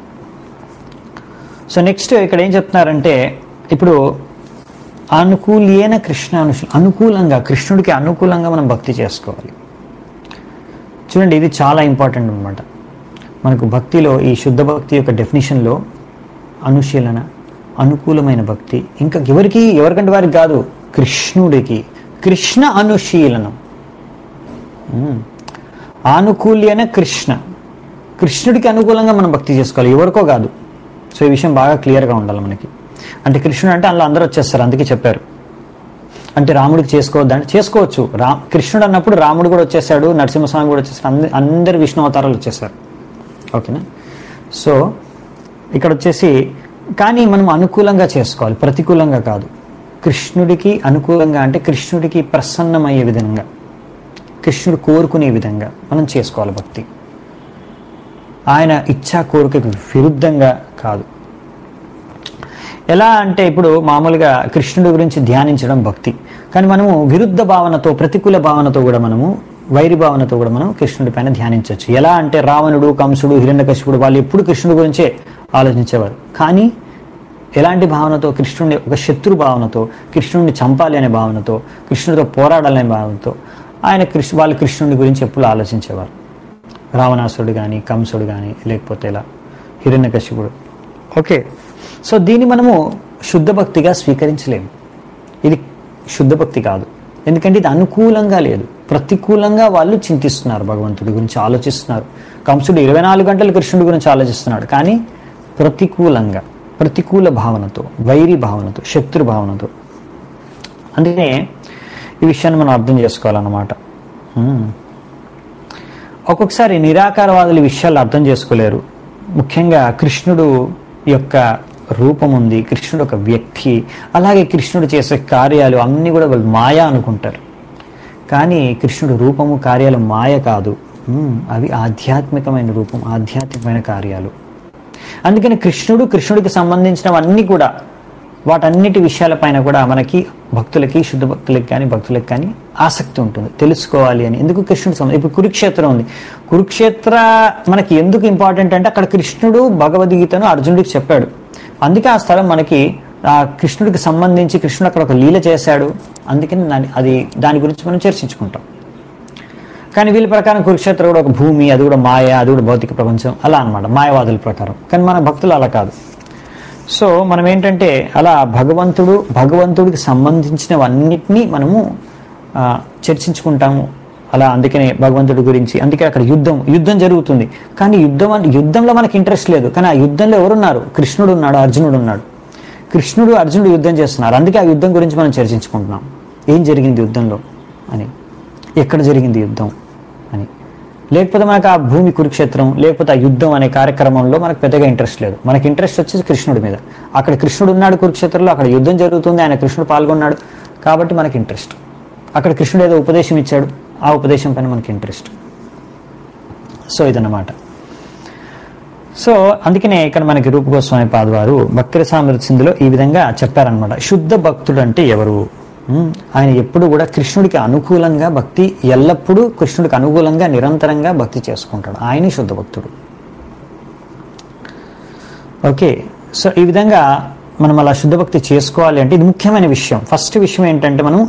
సో నెక్స్ట్ ఇక్కడ ఏం చెప్తున్నారంటే ఇప్పుడు అనుకూలేన కృష్ణ అనుషు అనుకూలంగా కృష్ణుడికి అనుకూలంగా మనం భక్తి చేసుకోవాలి చూడండి ఇది చాలా ఇంపార్టెంట్ అనమాట మనకు భక్తిలో ఈ శుద్ధ భక్తి యొక్క డెఫినేషన్లో అనుశీలన అనుకూలమైన భక్తి ఇంకా ఎవరికి ఎవరికంటే వారికి కాదు కృష్ణుడికి కృష్ణ అనుశీలనం ఉమ్. ఆనుకూల్యన కృష్ణ కృష్ణుడికి అనుకూలంగా మనం భక్తి చేసుకోవాలి ఎవరికో కాదు సో ఈ విషయం బాగా క్లియర్గా ఉండాలి మనకి అంటే కృష్ణుడు అంటే అందులో అందరూ వచ్చేస్తారు అందుకే చెప్పారు అంటే రాముడికి చేసుకోవద్దంటే చేసుకోవచ్చు రా కృష్ణుడు అన్నప్పుడు రాముడు కూడా వచ్చేసాడు నరసింహస్వామి కూడా వచ్చేసాడు అంద- అందరు విష్ణు అవతారాలు వచ్చేసారు ఓకేనా సో ఇక్కడ వచ్చేసి కానీ మనం అనుకూలంగా చేసుకోవాలి ప్రతికూలంగా కాదు కృష్ణుడికి అనుకూలంగా అంటే కృష్ణుడికి ప్రసన్నమయ్యే విధంగా కృష్ణుడు కోరుకునే విధంగా మనం చేసుకోవాలి భక్తి ఆయన ఇచ్చా కోరికకు విరుద్ధంగా కాదు ఎలా అంటే ఇప్పుడు మామూలుగా కృష్ణుడి గురించి ధ్యానించడం భక్తి కానీ మనము విరుద్ధ భావనతో ప్రతికూల భావనతో కూడా మనము వైరి భావనతో కూడా మనం కృష్ణుడి పైన ధ్యానించవచ్చు ఎలా అంటే రావణుడు కంసుడు హిరణ్యకశిపుడు వాళ్ళు ఎప్పుడు కృష్ణుడి గురించే ఆలోచించేవారు కానీ ఎలాంటి భావనతో కృష్ణుడిని ఒక శత్రు భావనతో కృష్ణుడిని చంపాలి అనే భావనతో కృష్ణుడితో పోరాడాలనే భావనతో ఆయన కృష్ణ వాళ్ళు కృష్ణుడి గురించి ఎప్పుడు ఆలోచించేవారు రావణాసుడు కానీ కంసుడు కానీ లేకపోతే ఇలా హిరణ్యకశిపుడు ఓకే సో దీన్ని మనము శుద్ధ భక్తిగా స్వీకరించలేము ఇది శుద్ధ భక్తి కాదు ఎందుకంటే ఇది అనుకూలంగా లేదు ప్రతికూలంగా వాళ్ళు చింతిస్తున్నారు భగవంతుడి గురించి ఆలోచిస్తున్నారు కంసుడు ఇరవై నాలుగు గంటలు కృష్ణుడి గురించి ఆలోచిస్తున్నాడు కానీ ప్రతికూలంగా ప్రతికూల భావనతో వైరి భావనతో శత్రు భావనతో అందుకనే ఈ విషయాన్ని మనం అర్థం చేసుకోవాలన్నమాట ఉమ్. ఒక్కొక్కసారి నిరాకారవాదులు ఈ విషయాలు అర్థం చేసుకోలేరు ముఖ్యంగా కృష్ణుడు యొక్క రూపం ఉంది కృష్ణుడు ఒక వ్యక్తి అలాగే కృష్ణుడు చేసే కార్యాలు అన్నీ కూడా వాళ్ళు మాయ అనుకుంటారు కానీ కృష్ణుడు రూపము కార్యాలు మాయ కాదు ఉమ్, అవి ఆధ్యాత్మికమైన రూపం ఆధ్యాత్మికమైన కార్యాలు అందుకని కృష్ణుడు కృష్ణుడికి సంబంధించినవన్నీ కూడా వాటన్నిటి విషయాలపైన కూడా మనకి భక్తులకి శుద్ధ భక్తులకి కానీ భక్తులకి కానీ ఆసక్తి ఉంటుంది తెలుసుకోవాలి అని ఎందుకు కృష్ణుడు సంబంధం ఇప్పుడు కురుక్షేత్రం ఉంది కురుక్షేత్ర మనకి ఎందుకు ఇంపార్టెంట్ అంటే అక్కడ కృష్ణుడు భగవద్గీతను అర్జునుడికి చెప్పాడు అందుకే ఆ స్థలం మనకి ఆ కృష్ణుడికి సంబంధించి కృష్ణుడు అక్కడ ఒక లీల చేశాడు అందుకని దాని- అది దాని గురించి మనం చర్చించుకుంటాం కానీ వీళ్ళ ప్రకారం కురుక్షేత్రం కూడా ఒక భూమి అది కూడా మాయ అది కూడా భౌతిక ప్రపంచం అలా అన్నమాట మాయవాదుల ప్రకారం కానీ మన భక్తులు అలా కాదు సో మనం ఏంటంటే అలా భగవంతుడు భగవంతుడికి సంబంధించినవన్నిటినీ మనము ఆ, చర్చించుకుంటాము అలా అందుకనే భగవంతుడి గురించి అందుకే అక్కడ యుద్ధం యుద్ధం జరుగుతుంది కానీ యుద్ధం అంటే యుద్ధంలో మనకి ఇంట్రెస్ట్ లేదు కానీ ఆ యుద్ధంలో ఎవరున్నారు కృష్ణుడు ఉన్నాడు అర్జునుడు ఉన్నాడు కృష్ణుడు అర్జునుడు యుద్ధం చేస్తున్నారు అందుకే ఆ యుద్ధం గురించి మనం చర్చించుకుంటున్నాం ఏం జరిగింది యుద్ధంలో అని ఎక్కడ జరిగింది యుద్ధం అని లేకపోతే మనకు ఆ భూమి కురుక్షేత్రం లేకపోతే ఆ యుద్ధం అనే కార్యక్రమంలో మనకు పెద్దగా ఇంట్రెస్ట్ లేదు మనకి ఇంట్రెస్ట్ వచ్చేసి కృష్ణుడి మీద అక్కడ కృష్ణుడు ఉన్నాడు కురుక్షేత్రంలో అక్కడ యుద్ధం జరుగుతుంది ఆయన కృష్ణుడు పాల్గొన్నాడు కాబట్టి మనకి ఇంట్రెస్ట్ అక్కడ కృష్ణుడు ఏదో ఉపదేశం ఇచ్చాడు ఆ ఉపదేశం పైన మనకి ఇంట్రెస్ట్ సో ఇదన్నమాట సో అందుకనే ఇక్కడ మనకి రూప గోస్వామి పాదవారు భక్తి సామృత్సిందులో ఈ విధంగా చెప్పారనమాట శుద్ధ భక్తుడు అంటే ఎవరు ఉమ్, ఆయన ఎప్పుడు కూడా కృష్ణుడికి అనుకూలంగా భక్తి ఎల్లప్పుడూ కృష్ణుడికి అనుకూలంగా నిరంతరంగా భక్తి చేసుకుంటాడు ఆయన శుద్ధ భక్తుడు ఓకే సో ఈ విధంగా మనం అలా శుద్ధ భక్తి చేసుకోవాలి అంటే ఇది ముఖ్యమైన విషయం ఫస్ట్ విషయం ఏంటంటే మనం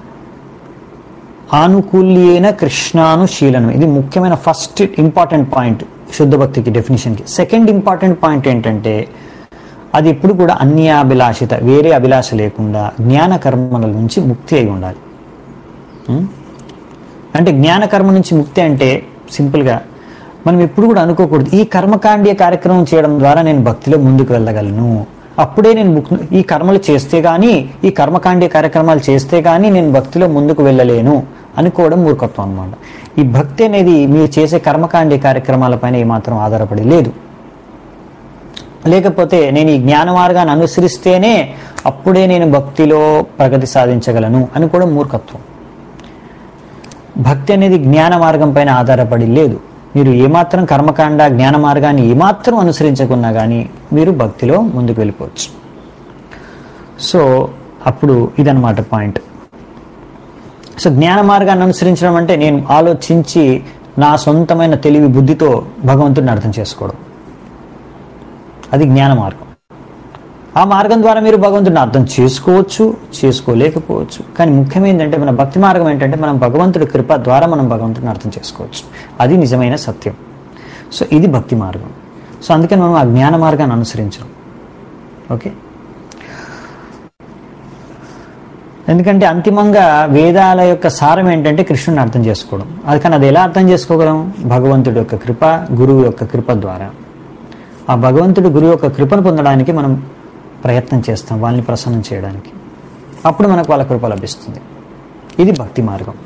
ఆనుకూల్యేన కృష్ణానుశీలనం ఇది ముఖ్యమైన ఫస్ట్ ఇంపార్టెంట్ పాయింట్ శుద్ధ భక్తికి డెఫినేషన్కి సెకండ్ ఇంపార్టెంట్ పాయింట్ ఏంటంటే అది ఎప్పుడు కూడా అన్యాభిలాషిత వేరే అభిలాష లేకుండా జ్ఞాన కర్మల నుంచి ముక్తి అయి ఉండాలి ఉం? అంటే జ్ఞాన కర్మ నుంచి ముక్తి అంటే సింపుల్గా మనం ఎప్పుడు కూడా అనుకోకూడదు ఈ కర్మకాండీయ కార్యక్రమం చేయడం ద్వారా నేను భక్తిలో ముందుకు వెళ్ళగలను అప్పుడే నేను ముక్- ఈ కర్మలు చేస్తే గానీ ఈ కర్మకాండీయ కార్యక్రమాలు చేస్తే గానీ నేను భక్తిలో ముందుకు వెళ్ళలేను అనుకోవడం మూర్ఖత్వం అన్నమాట ఈ భక్తి అనేది మీరు చేసే కర్మకాండీయ కార్యక్రమాలపైన ఏమాత్రం ఆధారపడి లేదు లేకపోతే నేను ఈ జ్ఞాన మార్గాన్ని అనుసరిస్తేనే అప్పుడే నేను భక్తిలో ప్రగతి సాధించగలను అని కూడా మూర్ఖత్వం భక్తి అనేది జ్ఞాన మార్గం పైన ఆధారపడి లేదు మీరు ఏమాత్రం కర్మకాండ జ్ఞాన మార్గాన్ని ఏమాత్రం అనుసరించకున్నా కానీ మీరు భక్తిలో ముందుకు వెళ్ళిపోవచ్చు సో అప్పుడు ఇదన్నమాట పాయింట్ సో జ్ఞాన మార్గాన్ని అనుసరించడం అంటే నేను ఆలోచించి నా సొంతమైన తెలివి బుద్ధితో భగవంతుడిని అర్థం చేసుకోవడం అది జ్ఞాన మార్గం ఆ మార్గం ద్వారా మీరు భగవంతుడిని అర్థం చేసుకోవచ్చు చేసుకోలేకపోవచ్చు కానీ ముఖ్యం ఏంటంటే మన భక్తి మార్గం ఏంటంటే మనం భగవంతుడి కృప ద్వారా మనం భగవంతుడిని అర్థం చేసుకోవచ్చు అది నిజమైన సత్యం సో ఇది భక్తి మార్గం సో అందుకని మనం ఆ జ్ఞాన మార్గాన్ని అనుసరించడం ఓకే ఎందుకంటే అంతిమంగా వేదాల యొక్క సారం ఏంటంటే కృష్ణుని అర్థం చేసుకోవడం అది కానీ అది ఎలా అర్థం చేసుకోగలం భగవంతుడి యొక్క కృప గురువు యొక్క కృప ద్వారా ఆ భగవంతుడి గురువు యొక్క కృపను పొందడానికి మనం ప్రయత్నం చేస్తాం వాళ్ళని ప్రసన్నం చేయడానికి అప్పుడు మనకు వాళ్ళ కృప లభిస్తుంది ఇది భక్తి మార్గం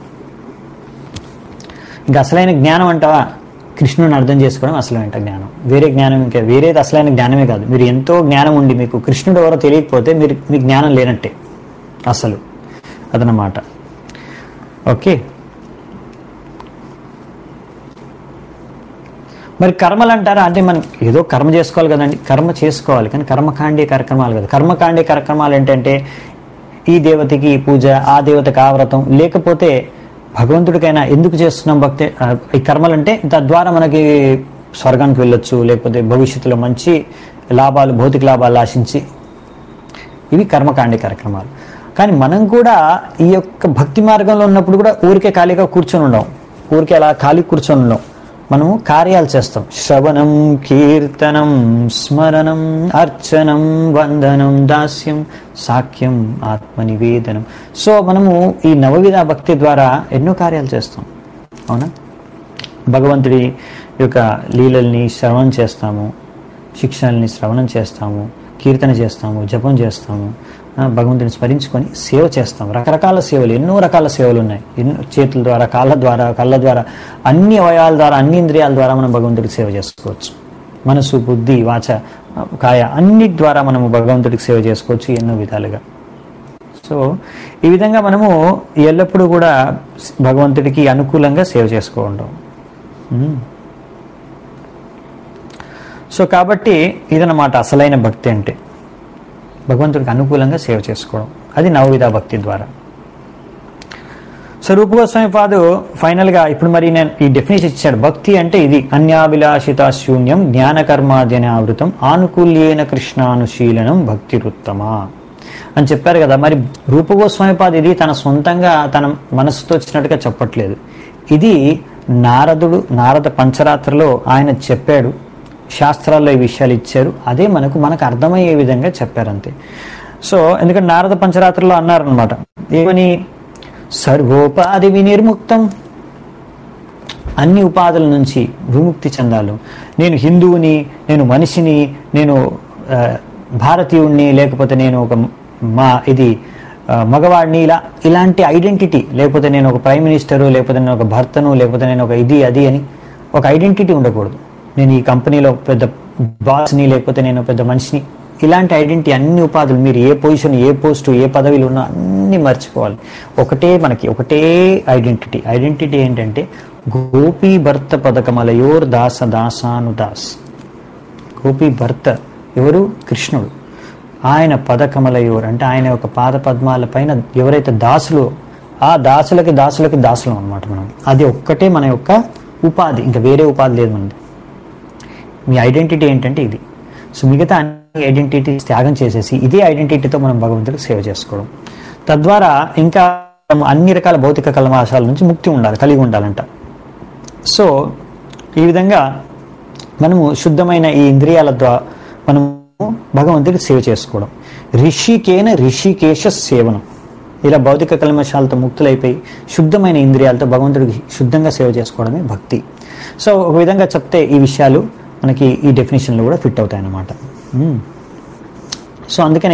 ఇంకా అసలైన జ్ఞానం అంటావా కృష్ణుని అర్థం చేసుకోవడం అసలైన జ్ఞానం వేరే జ్ఞానం ఇంకా వేరేది అసలైన జ్ఞానమే కాదు మీరు ఎంతో జ్ఞానం ఉండి మీకు కృష్ణుడు ఎవరో తెలియకపోతే మీరు మీ జ్ఞానం లేనట్టే అసలు అదనమాట ఓకే మరి కర్మలు అంటారా అంటే మనం ఏదో కర్మ చేసుకోవాలి కదండి కర్మ చేసుకోవాలి కానీ కర్మకాండే కార్యక్రమాలు కదా కర్మకాండే కార్యక్రమాలు ఏంటంటే ఈ దేవతకి ఈ పూజ ఆ దేవతకి ఆ వ్రతం లేకపోతే భగవంతుడికైనా ఎందుకు చేస్తున్నాం భక్తి ఆ, ఈ కర్మలు అంటే తద్వారా మనకి స్వర్గానికి వెళ్ళొచ్చు లేకపోతే భవిష్యత్తులో మంచి లాభాలు భౌతిక లాభాలు ఆశించి ఇవి కర్మకాండే కార్యక్రమాలు కానీ మనం కూడా ఈ యొక్క భక్తి మార్గంలో ఉన్నప్పుడు కూడా ఊరికే ఖాళీగా కూర్చొని ఉండం ఊరికే అలా ఖాళీ కూర్చొని ఉండం మనము కార్యాలు చేస్తాం శ్రవణం కీర్తనం స్మరణం అర్చనం వందనం దాస్యం సాఖ్యం ఆత్మనివేదనం సో మనము ఈ నవవిధ భక్తి ద్వారా ఎన్నో కార్యాలు చేస్తాం అవునా భగవంతుడి యొక్క లీలల్ని శ్రవణం చేస్తాము శిక్షణల్ని శ్రవణం చేస్తాము కీర్తన చేస్తాము జపం చేస్తాము ఆ, భగవంతుని స్మరించుకొని సేవ చేస్తాం రకరకాల సేవలు ఎన్నో రకాల సేవలు ఉన్నాయి ఎన్నో చేతుల ద్వారా కాళ్ళ ద్వారా కళ్ళ ద్వారా అన్ని అవయాల ద్వారా అన్ని ఇంద్రియాల ద్వారా మనం భగవంతుడికి సేవ చేసుకోవచ్చు మనసు బుద్ధి వాచ ఆ, కాయ అన్నిటి ద్వారా మనము భగవంతుడికి సేవ చేసుకోవచ్చు ఎన్నో విధాలుగా సో ఈ విధంగా మనము ఎల్లప్పుడూ కూడా భగవంతుడికి అనుకూలంగా సేవ చేసుకోవడం మ్మ్. సో కాబట్టి ఇదన్నమాట అసలైన భక్తి అంటే భగవంతుడికి అనుకూలంగా సేవ చేసుకోవడం అది నవవిధ భక్తి ద్వారా సో రూపగోస్వామి పాదు ఫైనల్గా ఇప్పుడు మరి నేను ఈ డెఫినేషన్ ఇచ్చాడు భక్తి అంటే ఇది అన్యాభిలాషిత శూన్యం జ్ఞానకర్మాద్యనావృతం ఆనుకూల్యేన కృష్ణానుశీలనం భక్తిరుత్తమా అని చెప్పారు కదా మరి రూపగోస్వామి పాద ఇది తన సొంతంగా తన మనసుతో వచ్చినట్టుగా చెప్పట్లేదు ఇది నారదుడు నారద పంచరాత్రలో ఆయన చెప్పాడు శాస్త్రాల్లో ఈ విషయాలు ఇచ్చారు అదే మనకు మనకు అర్థమయ్యే విధంగా చెప్పారంతే సో ఎందుకంటే నారద పంచరాత్రలో అన్నారనమాట ఏమని సర్వోపాధి వినిర్ముక్తం అన్ని ఉపాధుల నుంచి విముక్తి చెందాలి నేను హిందువుని నేను మనిషిని నేను ఆ, భారతీయుణ్ణి లేకపోతే నేను ఒక మా ఇది ఆ, మగవాడిని ఇలా ఇలాంటి ఐడెంటిటీ లేకపోతే నేను ఒక ప్రైమ్ మినిస్టరు లేకపోతే నేను ఒక భర్తను లేకపోతే నేను ఒక ఇది అది అని ఒక ఐడెంటిటీ ఉండకూడదు నేను ఈ కంపెనీలో పెద్ద బాస్ని లేకపోతే నేను పెద్ద మనిషిని ఇలాంటి ఐడెంటిటీ అన్ని ఉపాధులు మీరు ఏ పొజిషన్ ఏ పోస్టు ఏ పదవిలో ఉన్నా అన్ని మర్చిపోవాలి ఒకటే మనకి ఒకటే ఐడెంటిటీ ఐడెంటిటీ ఏంటంటే గోపీ భర్త పథకమలయోర్ దాస దాసాను దాస్ గోపి భర్త ఎవరు కృష్ణుడు ఆయన పదకమలయోర్ అంటే ఆయన యొక్క పాద పద్మాల పైన ఎవరైతే దాసులు ఆ దాసులకి దాసులకి దాసులం అనమాట మనం అది ఒక్కటే మన యొక్క ఉపాధి ఇంకా వేరే ఉపాధి లేదు మనది మీ ఐడెంటిటీ ఏంటంటే ఇది సో మిగతా అన్ని ఐడెంటిటీ త్యాగం చేసేసి ఇదే ఐడెంటిటీతో మనం భగవంతుడికి సేవ చేసుకోవడం తద్వారా ఇంకా మనం అన్ని రకాల భౌతిక కల్మాశాల నుంచి ముక్తి ఉండాలి కలిగి ఉండాలంట సో ఈ విధంగా మనము శుద్ధమైన ఈ ఇంద్రియాల ద్వారా మనము భగవంతుడికి సేవ చేసుకోవడం రిషికేన రిషికేశ సేవనం ఇలా భౌతిక కల్మశాలతో ముక్తులైపోయి శుద్ధమైన ఇంద్రియాలతో భగవంతుడికి శుద్ధంగా సేవ చేసుకోవడమే భక్తి సో ఒక విధంగా చెప్తే ఈ విషయాలు మనకి ఈ డెఫినేషన్లో కూడా ఫిట్ అవుతాయి అన్నమాట మ్మ్. సో అందుకనే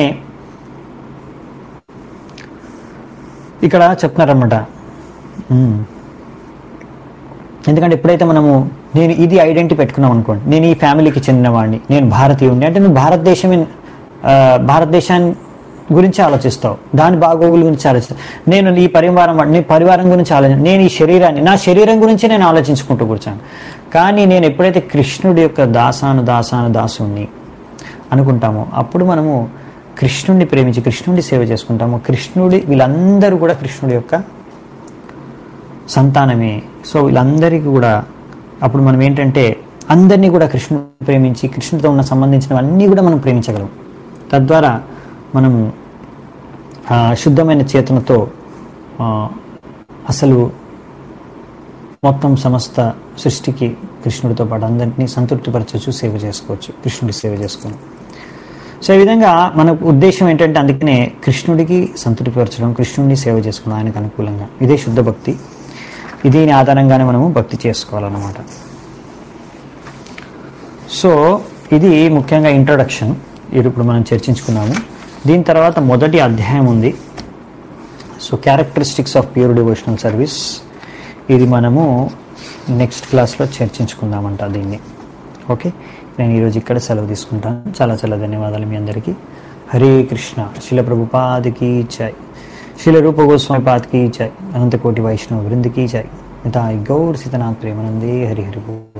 ఇక్కడ చెప్తున్నారన్నమాట మ్మ్. ఎందుకంటే ఎప్పుడైతే మనము నేను ఇది ఐడెంటిటీ పెట్టుకున్నాం అనుకోండి నేను ఈ ఫ్యామిలీకి చెందినవాడిని నేను భారతీయుడిని అంటే నువ్వు భారతదేశమే ఆ, భారతదేశాన్ని గురించి ఆలోచిస్తావు దాని బాగోగుల గురించి ఆలోచిస్తావు నేను ఈ పరివారం వాడిని, నీ పరివారం గురించి ఆలోచన నేను ఈ శరీరాన్ని నా శరీరం గురించి నేను ఆలోచించుకుంటూ కూర్చాను కానీ నేను ఎప్పుడైతే కృష్ణుడి యొక్క దాసాను దాసాను దాసుని అనుకుంటామో అప్పుడు మనము కృష్ణుడిని ప్రేమించి కృష్ణుడి సేవ చేసుకుంటాము కృష్ణుడి వీళ్ళందరూ కూడా కృష్ణుడి యొక్క సంతానమే సో వీళ్ళందరికీ కూడా అప్పుడు మనం ఏంటంటే అందరినీ కూడా కృష్ణుడు ప్రేమించి కృష్ణుడితో ఉన్న సంబంధించినవన్నీ కూడా మనం ప్రేమించగలం తద్వారా మనము ఆ, శుద్ధమైన చేతనతో ఆ, అసలు మొత్తం సమస్త సృష్టికి కృష్ణుడితో పాటు అందరినీ సంతృప్తిపరచవచ్చు సేవ చేసుకోవచ్చు కృష్ణుడి సేవ చేసుకొని సో ఈ విధంగా మన ఉద్దేశం ఏంటంటే అందుకనే కృష్ణుడికి సంతృప్తిపరచడం కృష్ణుడిని సేవ చేసుకోవడం ఆయనకు అనుకూలంగా ఇదే శుద్ధ భక్తి దీని ఆధారంగానే మనము భక్తి చేసుకోవాలన్నమాట సో ఇది ముఖ్యంగా ఇంట్రొడక్షన్ ఇది ఇప్పుడు మనం చర్చించుకున్నాము దీని తర్వాత మొదటి అధ్యాయం ఉంది so characteristics of pure devotional service ఇది మనము నెక్స్ట్ క్లాస్లో చర్చించుకుందామంట దీన్ని ఓకే నేను ఈరోజు ఇక్కడ సెలవు తీసుకుంటాను చాలా చాలా ధన్యవాదాలు మీ అందరికీ హరే కృష్ణ శిల ప్రభుపాదికి జై శిల రూప గోస్వామి పాదకి జై అనంతకోటి వైష్ణవ వృందికి జై నితాయ్ గౌర్ సీతనాథ్ ప్రేమనందే హరి హరి బోల్